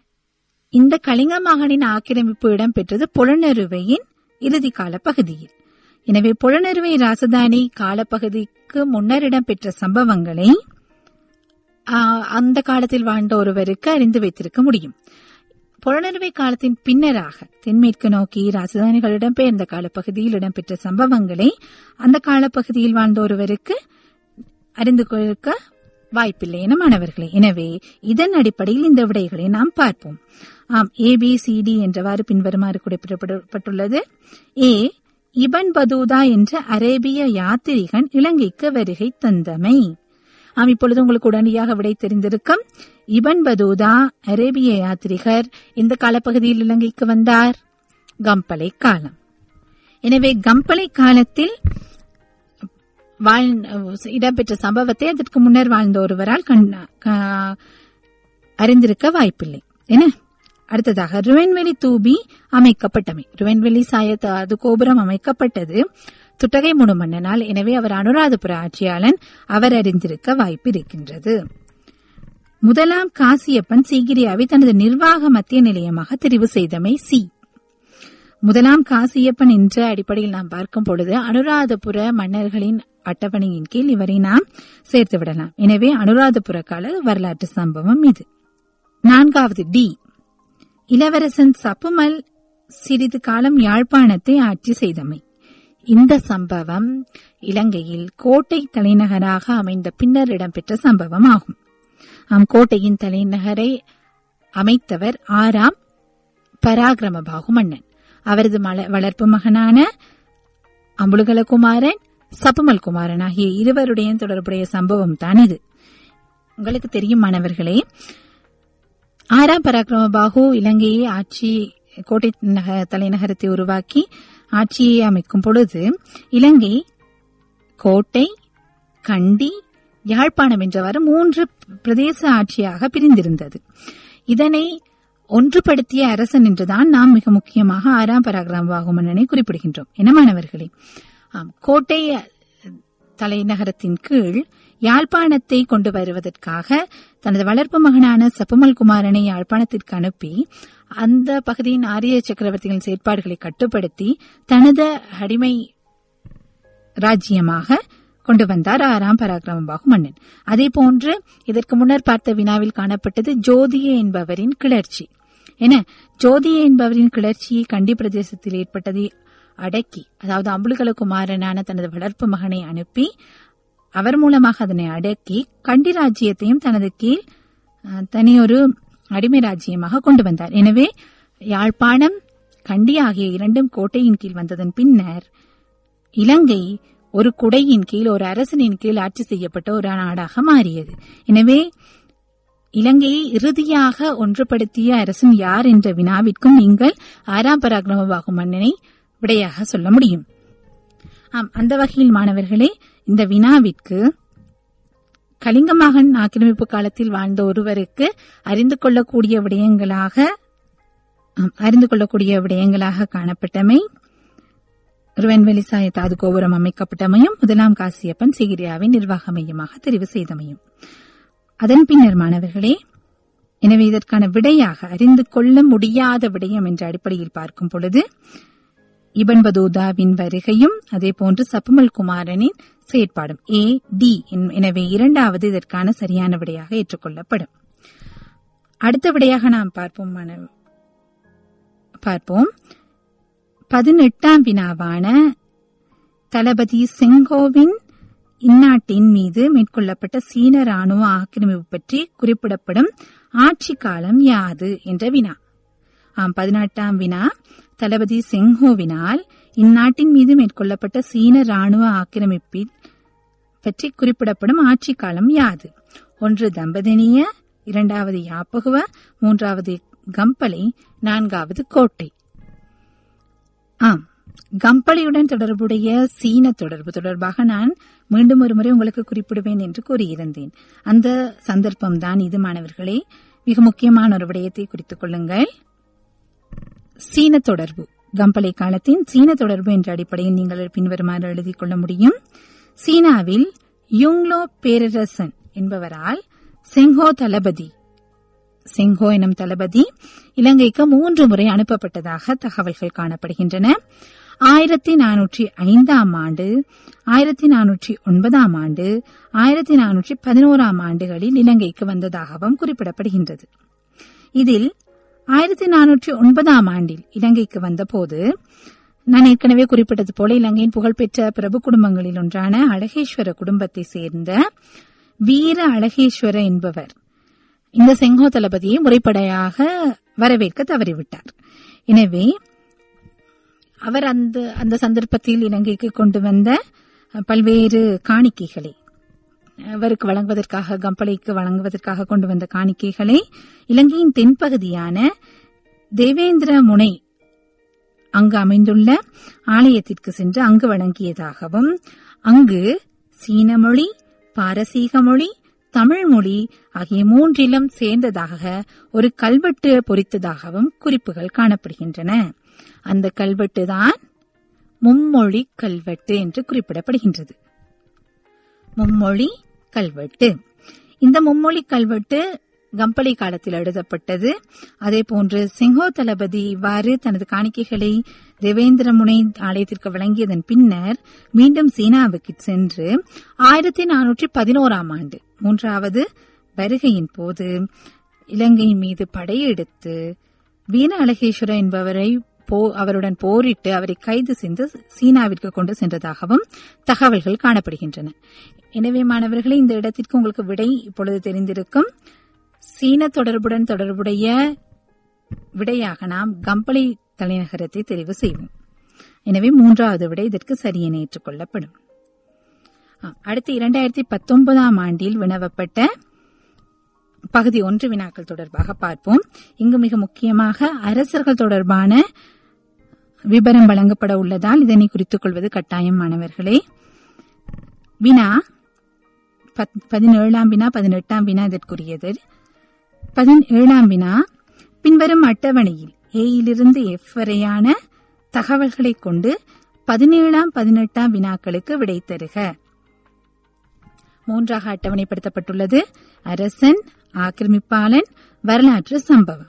Speaker 2: இந்த கலிங்க மகனின் ஆக்கிரமிப்பு இடம்பெற்றது புலனறுவையின் இறுதி கால பகுதியில் எனவே புலனறுவை ராசதானி காலப்பகுதிக்கு முன்னர் இடம்பெற்ற சம்பவங்களை ஆ, அந்த காலத்தில் வாழ்ந்த ஒருவருக்கு அறிந்து வைத்திருக்க முடியும் புலனறுவை காலத்தின் பின்னராக தென்மேற்கு நோக்கி ராஜதானிகள் இடம்பெயர்ந்த காலப்பகுதியில் இடம்பெற்ற சம்பவங்களை அந்த காலப்பகுதியில் வாழ்ந்த ஒருவருக்கு அறிந்து கொள்ள வாய்ப்பில்லை என மாணவர்களே எனவே இதன் அடிப்படையில் இந்த விடைகளை நாம் பார்ப்போம் ஆம் ஏ பி சி டி என்றவாறு பின்வருமாறு குறிப்பிடப்பட்டுள்ளது ஏ இபன் பதூதா என்ற அரேபிய யாத்திரிகன் இலங்கைக்கு வருகை தந்தமை ஆம் இப்பொழுது உங்களுக்கு உடனடியாக விடை தெரிந்திருக்கும் இபன் பதூதா அரேபிய யாத்ரிகர் இந்த காலப்பகுதியில் இலங்கைக்கு வந்தார் கம்பளை காலம் எனவே கம்பளை காலத்தில் வாழ் இடம்பெற்ற சம்பவத்தை அதற்கு முன்னர் வாழ்ந்த ஒருவரால் கண்- க- அறிந்திருக்க வாய்ப்பில்லை என்ன அடுத்ததாக ருவன்வெளி தூபி அமைக்கப்பட்டமை ருவன்வெளி சாயத்த அது கோபுரம் அமைக்கப்பட்டது துட்டகை முடு மன்னனால் எனவே அவர் அனுராதபுர ஆட்சியாளன் அவர் அறிந்திருக்க வாய்ப்பு இருக்கின்றது முதலாம் காசியப்பன் சீகிரியாவை தனது நிர்வாக மத்திய நிலையமாக தெரிவு செய்தமை சி முதலாம் காசியப்பன் என்ற அடிப்படையில் நாம் பார்க்கும் பொழுது அனுராதபுர மன்னர்களின் அட்டவணையின் கீழ் இவரை நாம் சேர்த்து விடலாம் எனவே அனுராதபுர கால வரலாற்று சம்பவம் இது நான்காவது டி இளவரசன் சப்புமல் சிறிது காலம் யாழ்ப்பாணத்தை ஆட்சி செய்தமை இந்த சம்பவம் இலங்கையில் கோட்டை தலைநகராக அமைந்த பின்னர் இடம்பெற்ற சம்பவம் ஆகும் ஆம் கோட்டையின் தலைநகரை அமைத்தவர் ஆறாம் பராக்கிரமபாகு மன்னன் அவரது மல- வளர்ப்பு மகனான அம்புலுகல குமாரன் சப்புமல் குமாரன் ஆகிய இருவருடைய தொடர்புடைய சம்பவம் தான் இது உங்களுக்கு தெரியும் மாணவர்களே ஆறாம் பராக்கிரமபாகு இலங்கையை ஆட்சி கோட்டை நக- தலைநகரத்தை உருவாக்கி ஆட்சியை அமைக்கும் பொழுது இலங்கை கோட்டை கண்டி யாழ்ப்பாணம் என்றவாறு மூன்று பிரதேச ஆட்சியாக பிரிந்திருந்தது இதனை ஒன்றுபடுத்திய அரசன் என்றுதான் நாம் மிக முக்கியமாக ஆறாம் பராக்கிரமபாகு மன்னனை குறிப்பிடுகின்றோம் என்ன மாணவர்களே ஆம் கோட்டை தலைநகரத்தின் கீழ் யாழ்ப்பாணத்தை கொண்டு வருவதற்காக தனது வளர்ப்பு மகனான சப்புமல் குமாரனை யாழ்ப்பாணத்திற்கு அனுப்பி அந்த பகுதியின் ஆரிய சக்கரவர்த்திகளின் செயற்பாடுகளை கட்டுப்படுத்தி தனது அடிமை ராஜ்யமாக கொண்டு வந்தார் ஆறாம் பராக்கிரமபாகு மன்னன் அதே போன்று இதற்கு முன்னர் பார்த்த வினாவில் காணப்பட்டது ஜோதிய என்பவரின் கிளர்ச்சி என ஜோதிய என்பவரின் கிளர்ச்சியை கண்டி பிரதேசத்தில் ஏற்பட்டதை அடக்கி அதாவது அம்புலிகல குமாரனான தனது வளர்ப்பு மகனை அனுப்பி அவர் மூலமாக அதனை அடக்கி கண்டி ராஜ்யத்தையும் தனது கீழ் அஹ், தனியொரு அடிமை ராஜ்யமாக கொண்டு வந்தார் எனவே யாழ்ப்பாணம் கண்டி ஆகிய இரண்டும் கோட்டையின் கீழ் வந்ததன் பின்னர் இலங்கை ஒரு குடையின் கீழ் ஒரு அரசனின் கீழ் ஆட்சி செய்யப்பட்ட ஒரு நாடாக மாறியது எனவே இலங்கையை இறுதியாக ஒன்றுபடுத்திய அரசன் யார் என்ற வினாவிற்கும் நீங்கள் ஆறாம் பராக்கிரமபாகு மன்னனை விடையாக சொல்ல முடியும் ஆம் அந்த வகையில் மாணவர்களே இந்த வினாவிற்கு கலிங்கமகன் ஆக்கிரமிப்பு காலத்தில் வாழ்ந்த ஒருவருக்கு அறிந்து கொள்ளக்கூடிய விடயங்களாக ஆம், அறிந்து கொள்ளக்கூடிய விடயங்களாக காணப்பட்டமை ருவன்வெளி சாய தாது கோபுரம் அமைக்கப்பட்டமையும் முதலாம் காசியப்பன் சிகிரியாவின் நிர்வாக மையமாக தெரிவு செய்தமையும் அதன் பின்னர் மாணவர்களே எனவே இதற்கான விடையாக அறிந்து கொள்ள முடியாத விடயம் என்ற அடிப்படையில் பார்க்கும் பொழுது இபன் பதூதாவின் வருகையும் அதே போன்று சப்புமல் குமாரனின் செயற்பாடும் ஏ டி எனவே இரண்டாவது இதற்கான சரியான விடையாக ஏற்றுக்கொள்ளப்படும் அடுத்த விடையாக நாம் பார்ப்போம் மாணவ- பார்ப்போம் பதினெட்டாம் வினாவான தளபதி செங்கோவின் இந்நாட்டின் மீது மேற்கொள்ளப்பட்ட சீன ராணுவ ஆக்கிரமிப்பு பற்றி குறிப்பிடப்படும் ஆட்சி காலம் யாது என்ற வினா ஆம் பதினெட்டாம் வினா தளபதி செங்கோவினால் இந்நாட்டின் மீது மேற்கொள்ளப்பட்ட சீன ராணுவ ஆக்கிரமிப்பில் பற்றி குறிப்பிடப்படும் ஆட்சி காலம் யாது ஒன்று தம்பதினிய இரண்டாவது யாப்பகுவ மூன்றாவது கம்பளை நான்காவது கோட்டை ஆம் கம்பளியுடன் தொடர்புடைய சீன தொடர்பு தொடர்பாக நான் மீண்டும் ஒரு முறை உங்களுக்கு குறிப்பிடுவேன் என்று கூறியிருந்தேன் அந்த சந்தர்ப்பம் தான் இது மாணவர்களே மிக முக்கியமான ஒரு விடயத்தை குறித்துக் கொள்ளுங்கள் சீன தொடர்பு கம்பளை காலத்தின் சீன தொடர்பு என்ற அடிப்படையில் நீங்கள் பின்வருமாறு எழுதிக் கொள்ள முடியும் சீனாவில் யுங்லோ பேரரசன் என்பவரால் செங்கோ தளபதி செங்கோ எனும் தளபதி இலங்கைக்கு மூன்று முறை அனுப்பப்பட்டதாக தகவல்கள் காணப்படுகின்றன ஆயிரத்தி நானூற்றி ஐந்தாம் ஆண்டு ஆயிரத்தி நானூற்றி ஒன்பதாம் ஆண்டு ஆயிரத்தி நானூற்றி பதினோராம் ஆண்டுகளில் இலங்கைக்கு வந்ததாகவும் குறிப்பிடப்படுகின்றது இதில் ஆயிரத்தி நானூற்றி ஒன்பதாம் ஆண்டில் இலங்கைக்கு வந்தபோது நான் ஏற்கனவே குறிப்பிட்டது போல இலங்கையின் புகழ்பெற்ற பிரபு குடும்பங்களில் ஒன்றான அழகேஸ்வர குடும்பத்தை சேர்ந்த வீர அழகேஸ்வர என்பவர் இந்த செங்கோ தளபதியை முறைப்படையாக வரவேற்க தவறிவிட்டார் எனவே அவர் அந்த அந்த சந்தர்ப்பத்தில் இலங்கைக்கு கொண்டு வந்த பல்வேறு காணிக்கைகளை அவருக்கு வழங்குவதற்காக கம்பளைக்கு வழங்குவதற்காக கொண்டு வந்த காணிக்கைகளை இலங்கையின் தென்பகுதியான தேவேந்திர முனை அங்கு அமைந்துள்ள ஆலயத்திற்கு சென்று அங்கு வழங்கியதாகவும் அங்கு சீன மொழி பாரசீக மொழி தமிழ் மொழி ஆகிய மூன்றிலும் சேர்ந்ததாக ஒரு கல்வெட்டு பொறித்ததாகவும் குறிப்புகள் காணப்படுகின்றன அந்த கல்வெட்டு தான் மும்மொழி கல்வெட்டு என்று குறிப்பிடப்படுகின்றது மும்மொழி கல்வெட்டு இந்த மும்மொழி கல்வெட்டு கம்பளி காலத்தில் எழுதப்பட்டது அதே போன்று சிங்கோ தளபதி இவ்வாறு தனது காணிக்கைகளை தேவேந்திர முனை ஆலயத்திற்கு வழங்கியதன் பின்னர் மீண்டும் சீனாவுக்கு சென்று ஆயிரத்தி நானூற்றி பதினோராம் ஆண்டு மூன்றாவது வருகையின் போது இலங்கை மீது படையெடுத்து வீண அழகேஸ்வர என்பவரை போ அவருடன் போரிட்டு அவரை கைது செய்து சீனாவிற்கு கொண்டு சென்றதாகவும் தகவல்கள் காணப்படுகின்றன எனவே மாணவர்களே இந்த இடத்திற்கு உங்களுக்கு விடை இப்பொழுது தெரிந்திருக்கும் சீன தொடர்புடன் தொடர்புடைய விடையாக நாம் கம்பளி தலைநகரத்தை தெரிவு செய்வோம் எனவே மூன்றாவது விடை இதற்கு சரியென ஏற்றுக்கொள்ளப்படும் ஆம், அடுத்து இரண்டாயிரத்தி பத்தொன்பதாம் ஆண்டில் வினவப்பட்ட பகுதி ஒன்று வினாக்கள் தொடர்பாக பார்ப்போம் இங்கு மிக முக்கியமாக அரசர்கள் தொடர்பான விபரம் வழங்கப்பட உள்ளதால் இதனை குறித்துக் கொள்வது கட்டாயம் மாணவர்களே வினா பத்- பதினேழாம் வினா பதினெட்டாம் வினா இதற்குரியது பதினேழாம் வினா பின்வரும் அட்டவணையில் ஏயிலிருந்து எஃப் வரையான தகவல்களை கொண்டு பதினேழாம் பதினெட்டாம் வினாக்களுக்கு விடை தருக மூன்றாக அட்டவணைப்படுத்தப்பட்டுள்ளது அரசன் ஆக்கிரமிப்பாளன் வரலாற்று சம்பவம்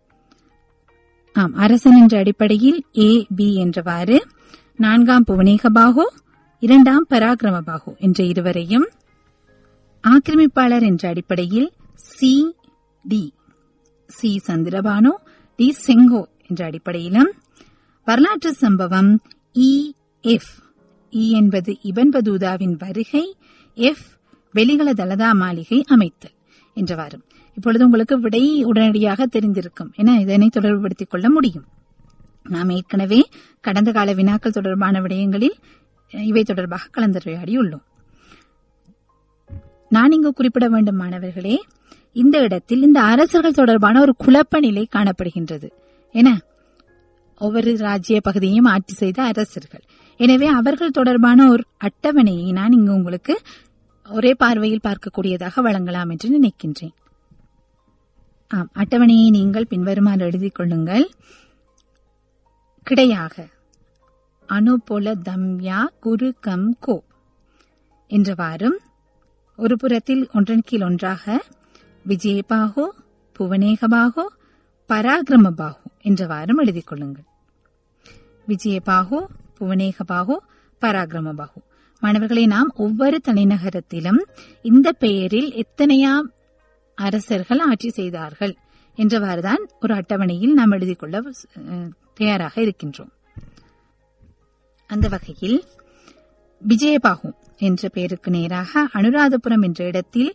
Speaker 2: ஆம் அரசன் என்ற அடிப்படையில் ஏ பி என்றவாறு நான்காம் புவனேகபாகு இரண்டாம் பராக்கிரமபாகு என்ற இருவரையும் ஆக்கிரமிப்பாளர் என்ற அடிப்படையில் C D C Chandrabhanu D Sengo என்ற அடிப்படையிலும் வரலாற்று சம்பவம் இ எஃப் இ என்பது இபன் பதூதாவின் வருகை எஃப் வெளிகள தலதா மாளிகை அமைத்தல் என்றவாறு இப்பொழுது உங்களுக்கு விடை உடனடியாக தெரிந்திருக்கும் என இதனை தொடர்புபடுத்திக் கொள்ள முடியும் நாம் ஏற்கனவே கடந்த கால வினாக்கள் தொடர்பான விடயங்களில் அஹ், இவை தொடர்பாக கலந்துரையாடியுள்ளோம் நான் இங்கு குறிப்பிட வேண்டும் மாணவர்களே இந்த இடத்தில் இந்த அரசர்கள் தொடர்பான ஒரு குழப்ப நிலை காணப்படுகின்றது என ஒவ்வொரு ராஜ்ய பகுதியையும் ஆட்சி செய்த அரசர்கள் எனவே அவர்கள் தொடர்பான ஒரு அட்டவணையை நான் இங்கு உங்களுக்கு ஒரே பார்வையில் பார்க்கக்கூடியதாக வழங்கலாம் என்று நினைக்கின்றேன் ஆம் அட்டவணையை நீங்கள் பின்வருமாறு எழுதிக் கொள்ளுங்கள் கிடையாக அனுபொல தம்யா குரு கம் கோ என்றவாறும் ஒரு புறத்தில் ஒன்றன் கீழ் ஒன்றாக விஜயபாகு புவனேகபாகு பராக்கிரமபாகு என்றவாறும் எழுதிக் கொள்ளுங்கள் விஜயபாகு புவனேகபாகு பராக்கிரமபாகு மாணவர்களை நாம் ஒவ்வொரு தலைநகரத்திலும் இந்த பெயரில் எத்தனையாம் அரசர்கள் ஆட்சி செய்தார்கள் என்றவாறுதான் ஒரு அட்டவணையில் நாம் எழுதிக் கொள்ள அஹ், தயாராக இருக்கின்றோம் அந்த வகையில் விஜயபாகு என்ற பெயருக்கு நேராக அனுராதபுரம் என்ற இடத்தில்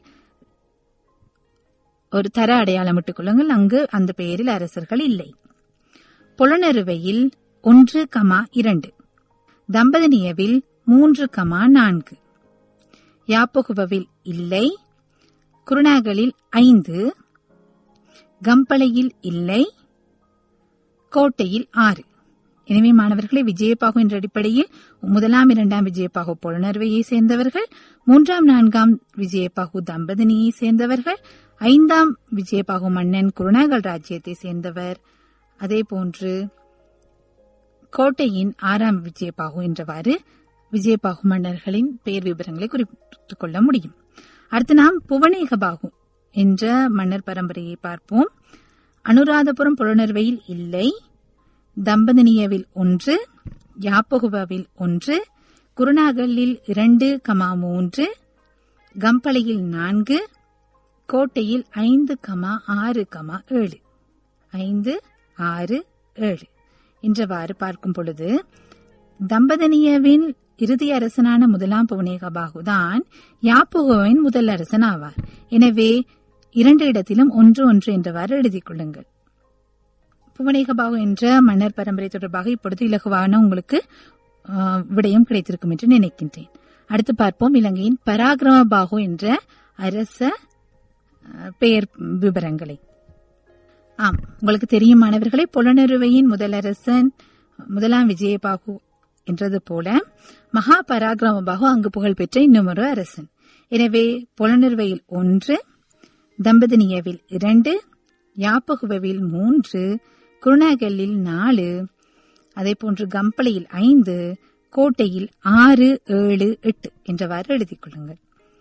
Speaker 2: ஒரு தர அடையாளமிட்டுக் கொள்ளுங்கள் அங்கு அந்த பெயரில் அரசர்கள் இல்லை புலனறுவையில் ஒன்று கமா இரண்டு தம்பதினியவில் மூன்று கமா நான்கு யாப்பகுவவில் இல்லை குருணாகலில் ஐந்து கம்பளையில் இல்லை கோட்டையில் ஆறு எனவே மாணவர்களை விஜயபாகு என்ற அடிப்படையில் முதலாம் இரண்டாம் விஜயபாகு புலனர்வையை சேர்ந்தவர்கள் மூன்றாம் நான்காம் விஜயபாகு தம்பதினியை சேர்ந்தவர்கள் ஐந்தாம் விஜயபாகு மன்னன் குருணாகல் ராஜ்யத்தை சேர்ந்தவர் அதே போன்று கோட்டையின் ஆறாம் விஜயபாகு என்றவாறு விஜயபாகு மன்னர்களின் பெயர் விவரங்களை குறிப்பிட்டுக் கொள்ள முடியும் அடுத்து நாம் புவனேகபாகு என்ற மன்னர் பரம்பரையை பார்ப்போம் அனுராதபுரம் புலனர்வையில் இல்லை தம்பதினியவில் ஒன்று யாப்பகுபாவில் ஒன்று குருநாகலில் இரண்டு கமா மூன்று கம்பளையில் நான்கு கோட்டையில் ஐந்து கமா ஆறு கமா ஏழு ஐந்து ஆறு ஏழு என்றவாறு பார்க்கும் பொழுது தம்பதினியவின் இறுதி அரசனான முதலாம் புவனேகபாகுதான் யாப்புகுவின் முதல் அரசன் ஆவார் எனவே இரண்டு இடத்திலும் ஒன்று ஒன்று என்றவாறு எழுதிக் கொள்ளுங்கள் புவனேகபாகு என்ற மன்னர் பரம்பரை தொடர்பாக இப்பொழுது இலகுவான உங்களுக்கு ஆ, விடயம் கிடைத்திருக்கும் என்று நினைக்கின்றேன் அடுத்து பார்ப்போம் இலங்கையின் பராக்கிரம பாகு என்ற அரச அஹ், பெயர் விவரங்களை ஆம் உங்களுக்கு தெரியும் மாணவர்களே புலனறுவையின் முதலரசன் முதலாம் விஜயபாகு என்றது போல மகா பராக்கிரம பாகு அங்கு புகழ்பெற்ற இன்னுமொரு அரசன் எனவே புலனறுவையில் ஒன்று தம்பதினியவில் இரண்டு யாப்பகுவவில் மூன்று குருணாகல்லில் நாலு அதே போன்று கம்பளையில் ஐந்து கோட்டையில் ஆறு ஏழு எட்டு என்றவாறு எழுதிக் கொள்ளுங்கள்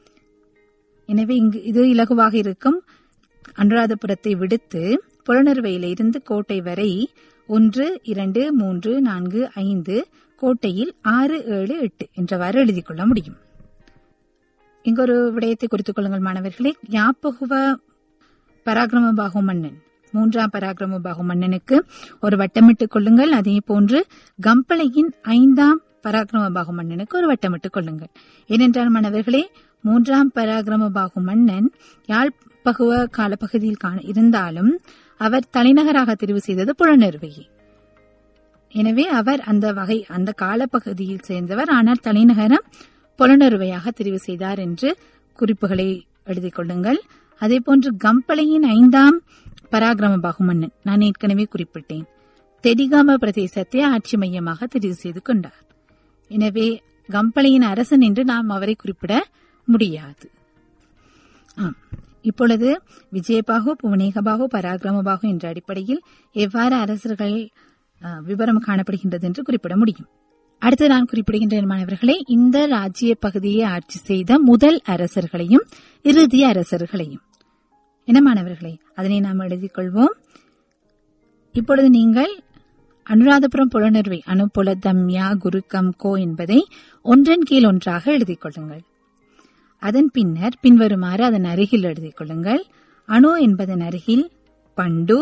Speaker 2: எனவே இங்கு இது இலகுவாக இருக்கும் அனுராதபுரத்தை விடுத்து புலனறுவையில இருந்து கோட்டை வரை ஒன்று இரண்டு மூன்று நான்கு ஐந்து கோட்டையில் ஆறு ஏழு எட்டு என்றவாறு எழுதிக் கொள்ள முடியும் இங்கொரு விடயத்தை குறித்துக் கொள்ளுங்கள் மாணவர்களே யாப்பகுவ பராக்கிரம பாகு மன்னன் மூன்றாம் பராக்கிரம பாகு மன்னனுக்கு ஒரு வட்டமிட்டுக் கொள்ளுங்கள் அதே போன்று கம்பளையின் ஐந்தாம் பராக்கிரம பாகு மன்னனுக்கு ஒரு வட்டமிட்டுக் கொள்ளுங்கள் ஏனென்றால் மாணவர்களே மூன்றாம் பராக்கிரம பாகு மன்னன் யாழ்ப்பகுவ காலப்பகுதியில் காண இருந்தாலும் அவர் தலைநகராக தெரிவு செய்தது புலனறுவையை எனவே அவர் அந்த வகை அந்த காலப்பகுதியில் சேர்ந்தவர் ஆனால் தலைநகரம் புலனறுவையாக தெரிவு செய்தார் என்று குறிப்புகளை எழுதிக் கொள்ளுங்கள் அதே போன்று கம்பளையின் ஐந்தாம் பராக்கிரம பாகு மன்னன் நான் ஏற்கனவே குறிப்பிட்டேன் தெடிகாம பிரதேசத்தை ஆட்சி மையமாக தெரிவு செய்து கொண்டார் எனவே கம்பளையின் அரசன் என்று நாம் அவரை குறிப்பிட முடியாது ஆம் இப்பொழுது விஜயபாகு புவனேகபாகு பராக்கிரமபாகு என்ற அடிப்படையில் எவ்வாறு அரசர்கள் அஹ், விவரம் காணப்படுகின்றது என்று குறிப்பிட முடியும் அடுத்து நான் குறிப்பிடுகின்றேன் மாணவர்களே இந்த ராஜ்ய பகுதியை ஆட்சி செய்த முதல் அரசர்களையும் இறுதி அரசர்களையும் என்ன மாணவர்களே அதனை நாம் எழுதிக் கொள்வோம் இப்பொழுது நீங்கள் அனுராதபுரம் புலனர்வை அனுப்புல தம்யா குருக்கம் கோ என்பதை ஒன்றன் கீழ் ஒன்றாக எழுதிக் கொள்ளுங்கள் அதன் பின்னர் பின்வருமாறு அதன் அருகில் எழுதிக் கொள்ளுங்கள் அணு என்பதன் அருகில் பண்டு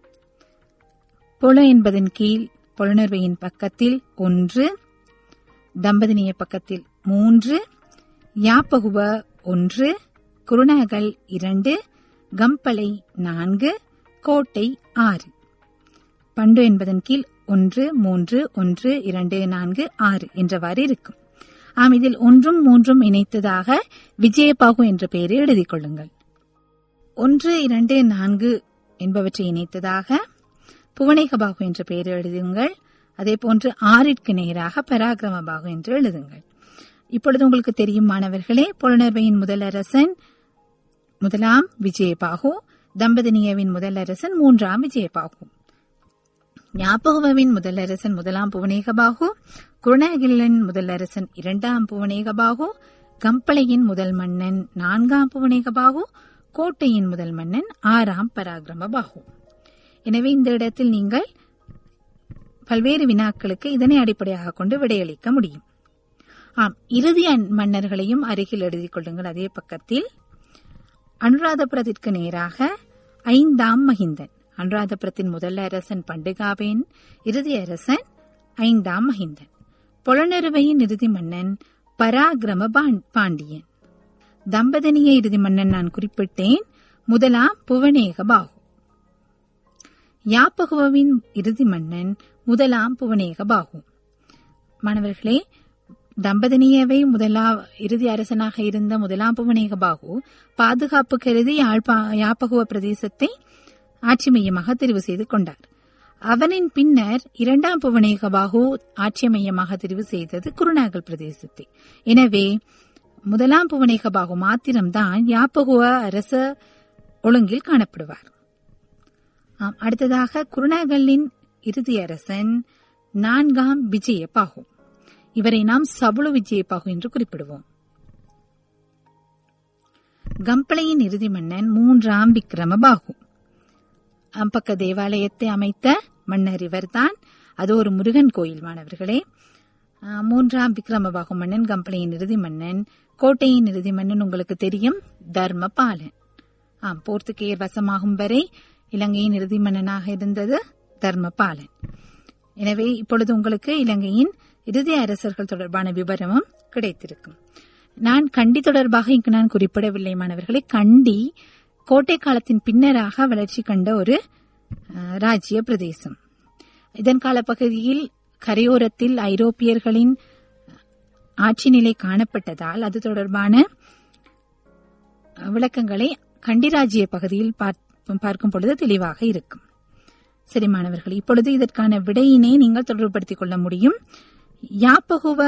Speaker 2: புல என்பதன் கீழ் புலனர்வையின் பக்கத்தில் ஒன்று தம்பதினிய பக்கத்தில் மூன்று யாப்பகுவ ஒன்று குருணாகல் இரண்டு கம்பளை நான்கு கோட்டை ஆறு பண்டு என்பதன் கீழ் ஒன்று மூன்று ஒன்று இரண்டு நான்கு ஆறு என்றவாறு இருக்கும் ஆம் இதில் ஒன்றும் மூன்றும் இணைத்ததாக விஜயபாகு என்ற பெயரை எழுதிக் கொள்ளுங்கள் ஒன்று இரண்டு நான்கு என்பவற்றை இணைத்ததாக புவனேகபாகு என்ற பெயரை எழுதுங்கள் அதே போன்று ஆறிற்கு நேராக பராக்கிரமபாகு என்று எழுதுங்கள் இப்பொழுது உங்களுக்கு தெரியும் மாணவர்களே புலனர்வையின் முதல் அரசன் முதலாம் விஜயபாகு தம்பதினியவின் முதல் அரசன் மூன்றாம் விஜயபாகு ஞாபகவின் முதலரசன் முதலாம் புவனேகபாகு குருணாகிலன் முதலரசன் இரண்டாம் புவனேகபாகு கம்பளையின் முதல் மன்னன் நான்காம் புவனேகபாகு கோட்டையின் முதல் மன்னன் ஆறாம் பராக்கிரமபாகு எனவே இந்த இடத்தில் நீங்கள் பல்வேறு வினாக்களுக்கு இதனை அடிப்படையாக கொண்டு விடையளிக்க முடியும் ஆம் இறுதி அன்- மன்னர்களையும் அருகில் எழுதிக் கொள்ளுங்கள் அதே பக்கத்தில் அனுராதபுரத்திற்கு நேராக ஐந்தாம் மகிந்தன் அனுராதபுரத்தின் முதல் அரசன் பண்டுகாபேன் இறுதி அரசன் ஐந்தாம் மகிந்தன் புலனறுவையின் இறுதி மன்னன் பராக்கிரம பாண்- பாண்டியன் தம்பதனிய இறுதி மன்னன் நான் குறிப்பிட்டேன் முதலாம் புவனேக பாகு யாப்பகுவின் இறுதி மன்னன் முதலாம் புவனேக பாகு மாணவர்களே தம்பதினியவை முதலா இறுதி அரசனாக இருந்த முதலாம் புவனேக பாகு பாதுகாப்பு கருதி யாழ்ப்பா யாப்பகுவ பிரதேசத்தை ஆட்சி மையமாக தெரிவு செய்து கொண்டார் அவனின் பின்னர் இரண்டாம் புவனேக பாகு ஆட்சி மையமாக தெரிவு செய்தது குருநாகல் பிரதேசத்தை எனவே முதலாம் புவனேக பாகு மாத்திரம்தான் யாப்பகுவ அரச ஒழுங்கில் காணப்படுவார் ஆம், அடுத்ததாக குருநாகலின் இறுதி அரசன் நான்காம் விஜயபாகு இவரை நாம் சபுளு விஜயபாகு என்று குறிப்பிடுவோம் கம்பளையின் இறுதி மன்னன் மூன்றாம் விக்ரமபாகு அம்பக்க தேவாலயத்தை அமைத்த மன்னர் இவர்தான் அது ஒரு முருகன் கோயில் மாணவர்களே ஆஹ், மூன்றாம் விக்ரமபாகு மன்னன் கம்பளையின் இறுதி மன்னன் கோட்டையின் இறுதி மன்னன் உங்களுக்கு தெரியும் தர்மபாலன் ஆம் போர்த்துகேயர் வசமாகும் வரை இலங்கையின் இறுதி மன்னனாக இருந்தது தர்மபாலன் எனவே இப்பொழுது உங்களுக்கு இலங்கையின் இறுதி அரசர்கள் தொடர்பான விவரமும் கிடைத்திருக்கும் நான் கண்டி தொடர்பாக இங்கு நான் குறிப்பிடவில்லை மாணவர்களே கண்டி கோட்டை காலத்தின் பின்னராக வளர்ச்சி கண்ட ஒரு அஹ், ராஜ்ய பிரதேசம் இதன் காலப்பகுதியில் கரையோரத்தில் ஐரோப்பியர்களின் ஆட்சி நிலை காணப்பட்டதால் அது தொடர்பான விளக்கங்களை கண்டிராஜ்ய பகுதியில் பார்க்கும் பொழுது தெளிவாக இருக்கும் சரி மாணவர்கள் இப்பொழுது இதற்கான விடையினை நீங்கள் தொடர்புபடுத்திக் கொள்ள முடியும் யாப்பகுவ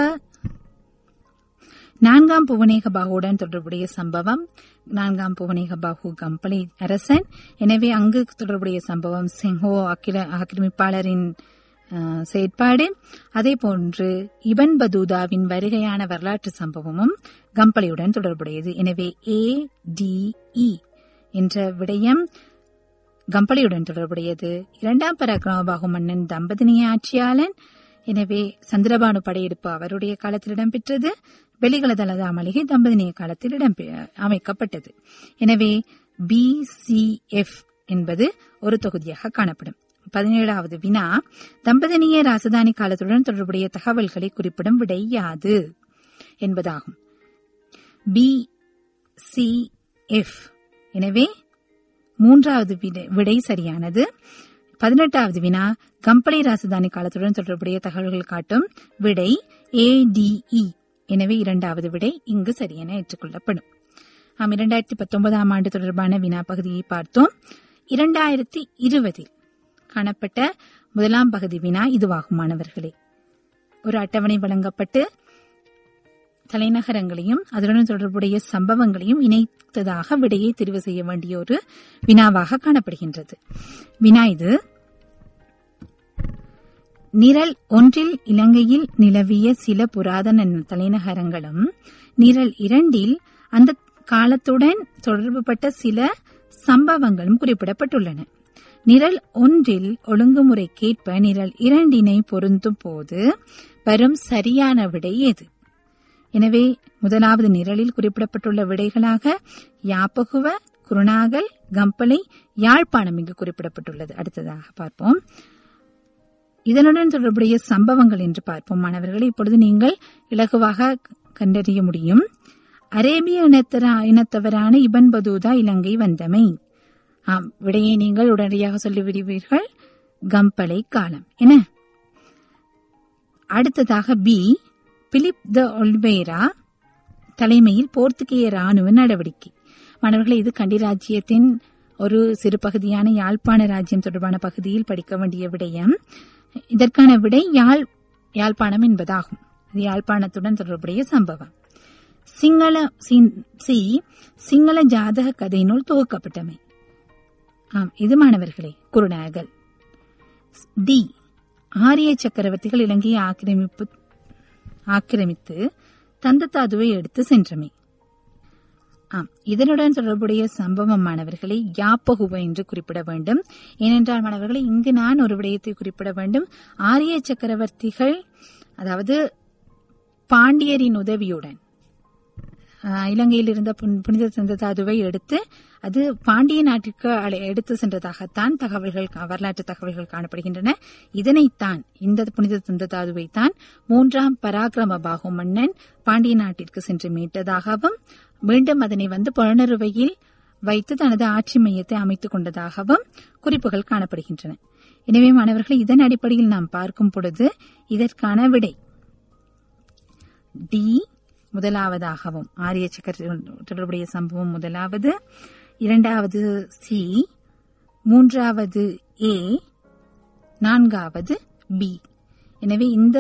Speaker 2: நான்காம் புவனேக பாகுவுடன் தொடர்புடைய சம்பவம் நான்காம் புவனேக பாகு கம்பளி அரசன் எனவே அங்கு தொடர்புடைய சம்பவம் செங்கோ ஆக்கிரமிப்பாளரின் செயற்பாடு அதே போன்று இபன் பதூதாவின் வருகையான வரலாற்று சம்பவமும் கம்பளியுடன் தொடர்புடையது எனவே ஏ டி இ என்ற விடயம் கம்பளியுடன் தொடர்புடையது இரண்டாம் பராக்கிரமபாகு மன்னன் தம்பதினிய ஆட்சியாளன் எனவே சந்திரபானு படையெடுப்பு அவருடைய காலத்தில் இடம்பெற்றது வெளிகள தலதா மளிகை தம்பதினிய காலத்தில் இடம் அமைக்கப்பட்டது எனவே பி சி எஃப் என்பது ஒரு தொகுதியாக காணப்படும் பதினேழாவது வினா தம்பதினிய ராசதானி காலத்துடன் தொடர்புடைய தகவல்களை குறிப்பிடும் விடை யாது என்பதாகும் பி சி எஃப் எனவே மூன்றாவது விடை சரியானது பதினெட்டாவது வினா கம்பளி ராசதானி காலத்துடன் தொடர்புடைய தகவல்கள் காட்டும் விடை ஏடிஇ எனவே இரண்டாவது விடை இங்கு சரியென ஏற்றுக்கொள்ளப்படும் ஆம் இரண்டாயிரத்தி பத்தொன்பதாம் ஆண்டு தொடர்பான வினா பகுதியை பார்த்தோம் இரண்டாயிரத்தி இருபதில் காணப்பட்ட முதலாம் பகுதி வினா இதுவாகும் மாணவர்களே ஒரு அட்டவணை வழங்கப்பட்டு தலைநகரங்களையும் அதனுடன் தொடர்புடைய சம்பவங்களையும் இணைத்ததாக விடையை தெரிவு செய்ய வேண்டிய ஒரு வினாவாக காணப்படுகின்றது வினா இது நிரல் ஒன்றில் இலங்கையில் நிலவிய சில புராதன தலைநகரங்களும் நிரல் இரண்டில் அந்த காலத்துடன் தொடர்புபட்ட சில சம்பவங்களும் குறிப்பிடப்பட்டுள்ளன நிரல் ஒன்றில் ஒழுங்குமுறைக்கேற்ப நிரல் இரண்டினை பொருந்தும் போது வரும் சரியான விடை எது எனவே முதலாவது நிரலில் குறிப்பிடப்பட்டுள்ள விடைகளாக யாப்பகுவ குருணாகல் கம்பளை யாழ்ப்பாணம் இங்கு குறிப்பிடப்பட்டுள்ளது அடுத்ததாக பார்ப்போம் இதனுடன் தொடர்புடைய சம்பவங்கள் என்று பார்ப்போம் மாணவர்கள் இப்பொழுது நீங்கள் இலகுவாக கண்டறிய முடியும் அரேபிய இனத்தரா இனத்தவரான இபன் பதூதா இலங்கை வந்தமை ஆம் விடையை நீங்கள் உடனடியாக சொல்லிவிடுவீர்கள் கம்பளை காலம் என அடுத்ததாக பி பிலிப் த ஒல்பேரா தலைமையில் போர்த்துகேய ராணுவ நடவடிக்கை மாணவர்களே இது கண்டிராஜ்யத்தின் ஒரு சிறு பகுதியான யாழ்ப்பாண ராஜ்யம் தொடர்பான பகுதியில் படிக்க வேண்டிய விடயம் இதற்கான விடை யாழ் யாழ்ப்பாணம் என்பதாகும் இது யாழ்ப்பாணத்துடன் தொடர்புடைய சம்பவம் சிங்கள சி சிங்கள ஜாதக கதை நூல் தொகுக்கப்பட்டமை ஆம் இது மாணவர்களே குருநாகல் டி ஆரிய சக்கரவர்த்திகள் இலங்கையை ஆக்கிரமிப்பு ஆக்கிரமித்து தந்த தாதுவை எடுத்து சென்றமை ஆம் இதனுடன் தொடர்புடைய சம்பவம் மாணவர்களை யாப்பகுவ என்று குறிப்பிட வேண்டும் ஏனென்றால் மாணவர்களை இங்கு நான் ஒரு விடயத்தை குறிப்பிட வேண்டும் ஆரிய சக்கரவர்த்திகள் அதாவது பாண்டியரின் உதவியுடன் இலங்கையில் இருந்த புனித தந்த தாதுவை எடுத்து அது பாண்டிய நாட்டிற்கு எடுத்து சென்றதாகத்தான் தகவல்கள் வரலாற்று தகவல்கள் காணப்படுகின்றன இதனைத்தான் இந்த புனித தந்த தாதுவை தான் மூன்றாம் பராக்கிரம பாகு மன்னன் பாண்டிய நாட்டிற்கு சென்று மீட்டதாகவும் மீண்டும் அதனை வந்து புலனறுவையில் வைத்து தனது ஆட்சி மையத்தை அமைத்துக் கொண்டதாகவும் குறிப்புகள் காணப்படுகின்றன எனவே மாணவர்கள் இதன் அடிப்படையில் நாம் பார்க்கும் பொழுது இதற்கான விடை டி முதலாவதாகவும் ஆரிய சக்கர தொடர்புடைய சம்பவம் முதலாவது இரண்டாவது சி மூன்றாவது ஏ நான்காவது பி எனவே இந்த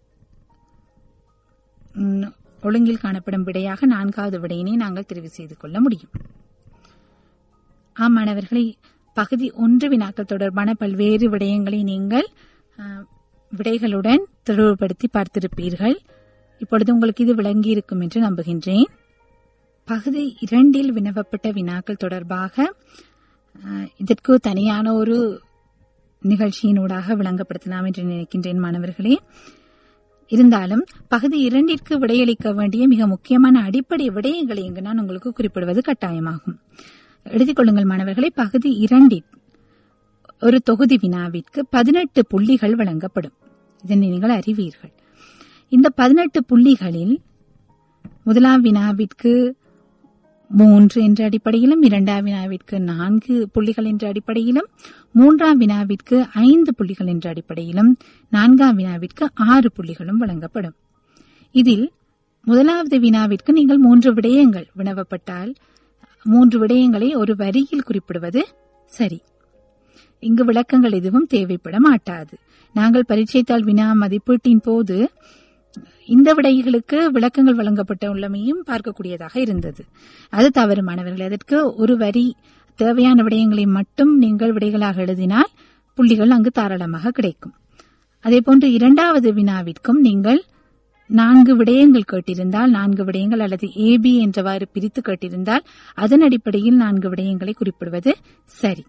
Speaker 2: ஒழுங்கில் காணப்படும் விடையாக நான்காவது விடையினை நாங்கள் தெரிவு செய்து கொள்ள முடியும் ஆம் மாணவர்களை பகுதி ஒன்று வினாக்கள் தொடர்பான பல்வேறு விடயங்களை நீங்கள் விடைகளுடன் தொடர்புபடுத்தி பார்த்திருப்பீர்கள் இப்பொழுது உங்களுக்கு இது விளங்கி இருக்கும் என்று நம்புகின்றேன் பகுதி இரண்டில் வினவப்பட்ட வினாக்கள் தொடர்பாக இதற்கு தனியான ஒரு நிகழ்ச்சியினூடாக விளங்கப்படுத்தலாம் என்று நினைக்கின்றேன் மாணவர்களே இருந்தாலும் பகுதி இரண்டிற்கு விடையளிக்க வேண்டிய மிக முக்கியமான அடிப்படை விடயங்களை இங்கு நான் உங்களுக்கு குறிப்பிடுவது கட்டாயமாகும் எழுதிக் கொள்ளுங்கள் மாணவர்களே பகுதி இரண்டில் ஒரு தொகுதி வினாவிற்கு பதினெட்டு புள்ளிகள் வழங்கப்படும் இதனை நீங்கள் அறிவீர்கள் இந்த பதினெட்டு புள்ளிகளில் முதலாம் வினாவிற்கு மூன்று என்ற அடிப்படையிலும் இரண்டாம் வினாவிற்கு நான்கு புள்ளிகள் என்ற அடிப்படையிலும் மூன்றாம் வினாவிற்கு ஐந்து புள்ளிகள் என்ற அடிப்படையிலும் நான்காம் வினாவிற்கு ஆறு புள்ளிகளும் வழங்கப்படும் இதில் முதலாவது வினாவிற்கு நீங்கள் மூன்று விடயங்கள் வினவப்பட்டால் மூன்று விடயங்களை ஒரு வரியில் குறிப்பிடுவது சரி இங்கு விளக்கங்கள் எதுவும் தேவைப்பட மாட்டாது நாங்கள் பரீட்சைத்தாள் வினா மதிப்பீட்டின் போது இந்த விடைகளுக்கு விளக்கங்கள் வழங்கப்பட்ட உள்ளமையும் பார்க்கக்கூடியதாக இருந்தது அது தவறு மாணவர்கள் அதற்கு ஒரு வரி தேவையான விடயங்களை மட்டும் நீங்கள் விடைகளாக எழுதினால் புள்ளிகள் அங்கு தாராளமாக கிடைக்கும் அதேபோன்று இரண்டாவது வினாவிற்கும் நீங்கள் நான்கு விடயங்கள் கேட்டிருந்தால் நான்கு விடயங்கள் அல்லது ஏபி என்றவாறு பிரித்து கேட்டிருந்தால் அதன் அடிப்படையில் நான்கு விடயங்களை குறிப்பிடுவது சரி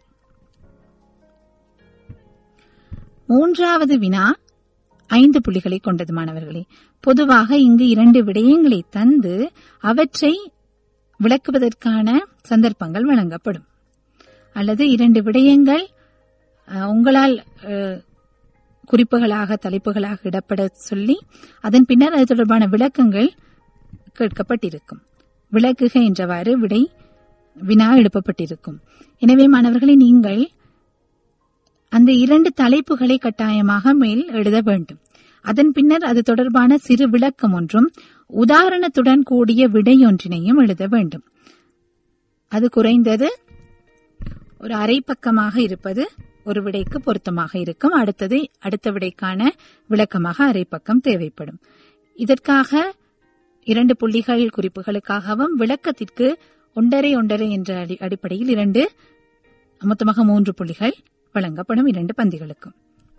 Speaker 2: மூன்றாவது வினா ஐந்து புள்ளிகளை கொண்டது மாணவர்களே பொதுவாக இங்கு இரண்டு விடயங்களை தந்து அவற்றை விளக்குவதற்கான சந்தர்ப்பங்கள் வழங்கப்படும் அல்லது இரண்டு விடயங்கள் அஹ், உங்களால் அஹ், குறிப்புகளாக தலைப்புகளாக இடப்பட சொல்லி அதன் பின்னர் அது தொடர்பான விளக்கங்கள் கேட்கப்பட்டிருக்கும் விளக்குக என்றவாறு விடை வினா எழுப்பப்பட்டிருக்கும் எனவே மாணவர்களை நீங்கள் அந்த இரண்டு தலைப்புகளை கட்டாயமாக மேல் எழுத வேண்டும் அதன் பின்னர் அது தொடர்பான சிறு விளக்கம் ஒன்றும் உதாரணத்துடன் கூடிய விடை ஒன்றினையும் எழுத வேண்டும் அது குறைந்தது ஒரு அரை பக்கமாக இருப்பது ஒரு விடைக்கு பொருத்தமாக இருக்கும் அடுத்தது அடுத்த விடைக்கான விளக்கமாக அரை பக்கம் தேவைப்படும் இதற்காக இரண்டு புள்ளிகள் குறிப்புகளுக்காகவும் விளக்கத்திற்கு ஒன்றரை ஒன்றரை என்ற அடி- அடிப்படையில் இரண்டு மொத்தமாக மூன்று புள்ளிகள் வழங்கப்படும் இரண்டு பந்திகளுக்கும்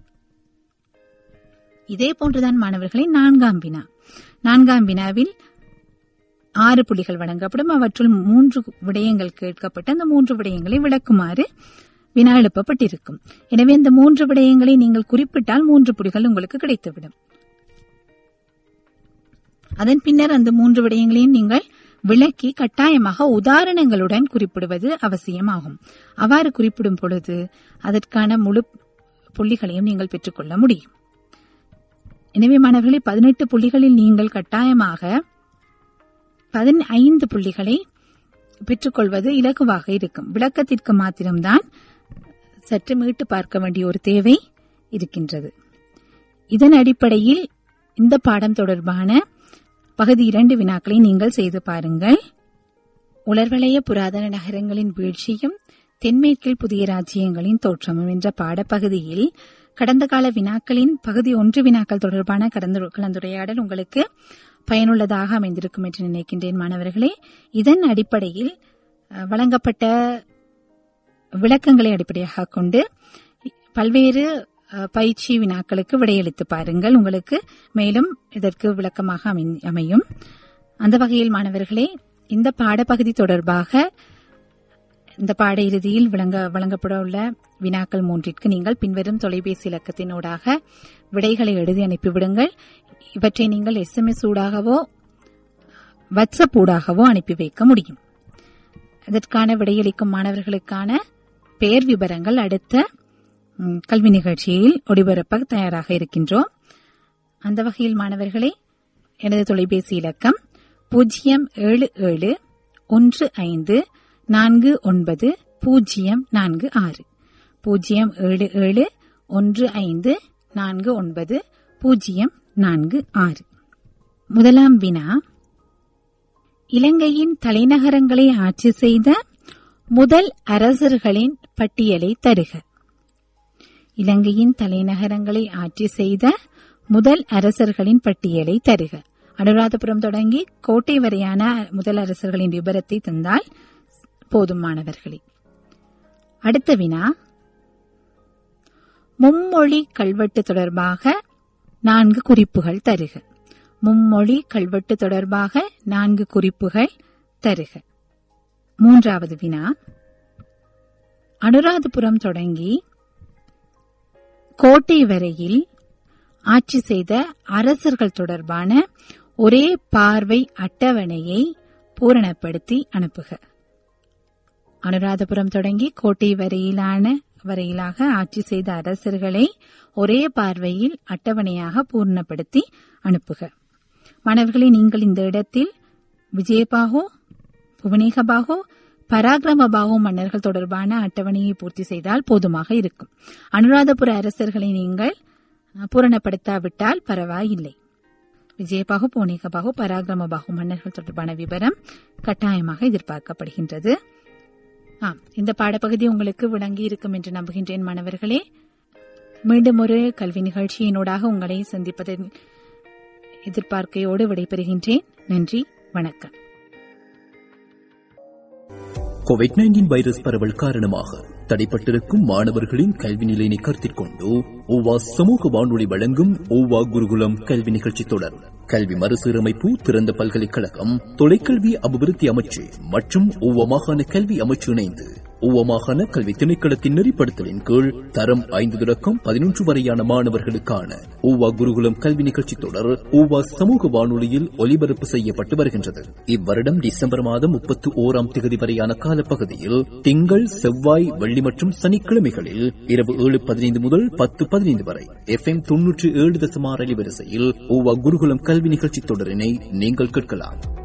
Speaker 2: இதே போன்றுதான் மாணவர்களை நான்காம் வினா நான்காம் வினாவில் ஆறு புள்ளிகள் வழங்கப்படும் அவற்றுள் மூன்று விடயங்கள் கேட்கப்பட்டு அந்த மூன்று விடயங்களை விளக்குமாறு வினா எழுப்பப்பட்டிருக்கும் எனவே இந்த மூன்று விடயங்களை நீங்கள் குறிப்பிட்டால் மூன்று புள்ளிகள் உங்களுக்கு கிடைத்துவிடும் அதன் பின்னர் அந்த மூன்று விடயங்களையும் நீங்கள் விளக்கி கட்டாயமாக உதாரணங்களுடன் குறிப்பிடுவது அவசியமாகும் அவ்வாறு குறிப்பிடும் பொழுது அதற்கான முழு புள்ளிகளையும் நீங்கள் பெற்றுக்கொள்ள முடியும் எனவே மாணவர்களே பதினெட்டு புள்ளிகளில் நீங்கள் கட்டாயமாக பதினைந்து புள்ளிகளை பெற்றுக்கொள்வது இலகுவாக இருக்கும் விளக்கத்திற்கு மாத்திரம்தான் சற்று மீட்டு பார்க்க வேண்டிய ஒரு தேவை இருக்கின்றது இதன் அடிப்படையில் இந்த பாடம் தொடர்பான பகுதி இரண்டு வினாக்களை நீங்கள் செய்து பாருங்கள் உலர்வளைய புராதன நகரங்களின் வீழ்ச்சியும் தென்மேற்கில் புதிய ராஜ்யங்களின் தோற்றமும் என்ற பாடப்பகுதியில் கடந்த கால வினாக்களின் பகுதி ஒன்று வினாக்கள் தொடர்பான கலந்து- கலந்துரையாடல் உங்களுக்கு பயனுள்ளதாக அமைந்திருக்கும் என்று நினைக்கின்றேன் மாணவர்களே இதன் அடிப்படையில் அஹ், வழங்கப்பட்ட விளக்கங்களை அடிப்படையாக கொண்டு பல்வேறு அஹ், பயிற்சி வினாக்களுக்கு விடையளித்து பாருங்கள் உங்களுக்கு மேலும் இதற்கு விளக்கமாக அமை- அமையும் அந்த வகையில் மாணவர்களே இந்த பாடப்பகுதி தொடர்பாக இந்த பாட இறுதியில் விளங்க வழங்கப்பட உள்ள வினாக்கள் மூன்றிற்கு நீங்கள் பின்வரும் தொலைபேசி இலக்கத்தினூடாக விடைகளை எழுதி அனுப்பிவிடுங்கள் இவற்றை நீங்கள் எஸ்எம்எஸ் ஊடாகவோ வாட்ஸ்அப் ஊடாகவோ அனுப்பி வைக்க முடியும் இதற்கான விடையளிக்கும் மாணவர்களுக்கான பெயர் விவரங்கள் அடுத்த ம், கல்வி நிகழ்ச்சியில் ஒளிபரப்ப தயாராக இருக்கின்றோம் அந்த வகையில் மாணவர்களே எனது தொலைபேசி இலக்கம் பூஜ்ஜியம் ஏழு ஏழு ஒன்று ஐந்து நான்கு ஒன்பது பூஜ்ஜியம் நான்கு ஆறு பூஜ்ஜியம் ஏழு ஏழு ஒன்று ஐந்து நான்கு ஒன்பது பூஜ்ஜியம் நான்கு ஆறு முதலாம் வினா இலங்கையின் தலைநகரங்களை ஆட்சி செய்த முதல் அரசர்களின் பட்டியலை தருக இலங்கையின் தலைநகரங்களை ஆட்சி செய்த முதல் அரசர்களின் பட்டியலை தருக அனுராதபுரம் தொடங்கி கோட்டை வரையான முதல் அரசர்களின் விபரத்தை தந்தால் போதுமானவர்களே அடுத்த வினா மும்மொழி கல்வெட்டு தொடர்பாக நான்கு குறிப்புகள் தருக மும்மொழி கல்வெட்டு தொடர்பாக நான்கு குறிப்புகள் தருக மூன்றாவது வினா அனுராதபுரம் தொடங்கி கோட்டை வரையில் ஆட்சி செய்த அரசர்கள் தொடர்பான ஒரே பார்வை அட்டவணையை பூரணப்படுத்தி அனுப்புக அனுராதபுரம் தொடங்கி கோட்டை வரையிலான வரையிலாக ஆட்சி செய்த அரசர்களை ஒரே பார்வையில் அட்டவணையாக பூர்ணப்படுத்தி அனுப்புக மாணவர்களே நீங்கள் இந்த இடத்தில் விஜயபாகோ புவனேகபாகோ பராக்கிரமபாகோ மன்னர்கள் தொடர்பான அட்டவணையை பூர்த்தி செய்தால் போதுமாக இருக்கும் அனுராதபுர அரசர்களை நீங்கள் அஹ், பூரணப்படுத்தாவிட்டால் பரவாயில்லை விஜயபாகு பூனிகபாகு பராக்கிரமபாகு மன்னர்கள் தொடர்பான விவரம் கட்டாயமாக எதிர்பார்க்கப்படுகின்றது ஆம் இந்த பாடப்பகுதி உங்களுக்கு விளங்கி இருக்கும் என்று நம்புகின்றேன் மாணவர்களே மீண்டும் ஒரு கல்வி நிகழ்ச்சியினூடாக உங்களை சந்திப்பதில் எதிர்பார்க்கையோடு விடைபெறுகின்றேன் நன்றி வணக்கம்
Speaker 1: கோவிட் நைன்டீன் வைரஸ் பரவல் காரணமாக தடைப்பட்டிருக்கும் மாணவர்களின் கல்வி நிலையினை கருத்தில் கொண்டு ஓவா சமூக வானொலி வழங்கும் ஓவா குருகுலம் கல்வி நிகழ்ச்சி தொடர் கல்வி மறுசீரமைப்பு திறந்த பல்கலைக்கழகம் தொலைக்கல்வி அபிவிருத்தி அமைச்சு மற்றும் ஓவா மாகாண கல்வி அமைச்சு இணைந்து ஓவா மாகாண கல்வி திணைக்களத்தின் நெறிப்படுத்தலின் கீழ் தரம் ஐந்து தொடக்கம் பதினொன்று வரையான மாணவர்களுக்கான ஓவா குருகுலம் கல்வி நிகழ்ச்சி தொடர் ஓவா சமூக வானொலியில் ஒலிபரப்பு செய்யப்பட்டு வருகின்றது இவ்வருடம் டிசம்பர் மாதம் முப்பத்தி ஓராம் தேதி வரையான காலப்பகுதியில் திங்கள் செவ்வாய் வெள்ளி மற்றும் சனிக்கிழமைகளில் இரவு ஏழு பதினைந்து முதல் பத்து பதினைந்து வரை எஃப் எம் தொன்னூற்றி ஏழு தசமார் அலைவரிசையில் ஓவா குருகுலம் கல்வி நிகழ்ச்சி தொடரினை நீங்கள் கேட்கலாம்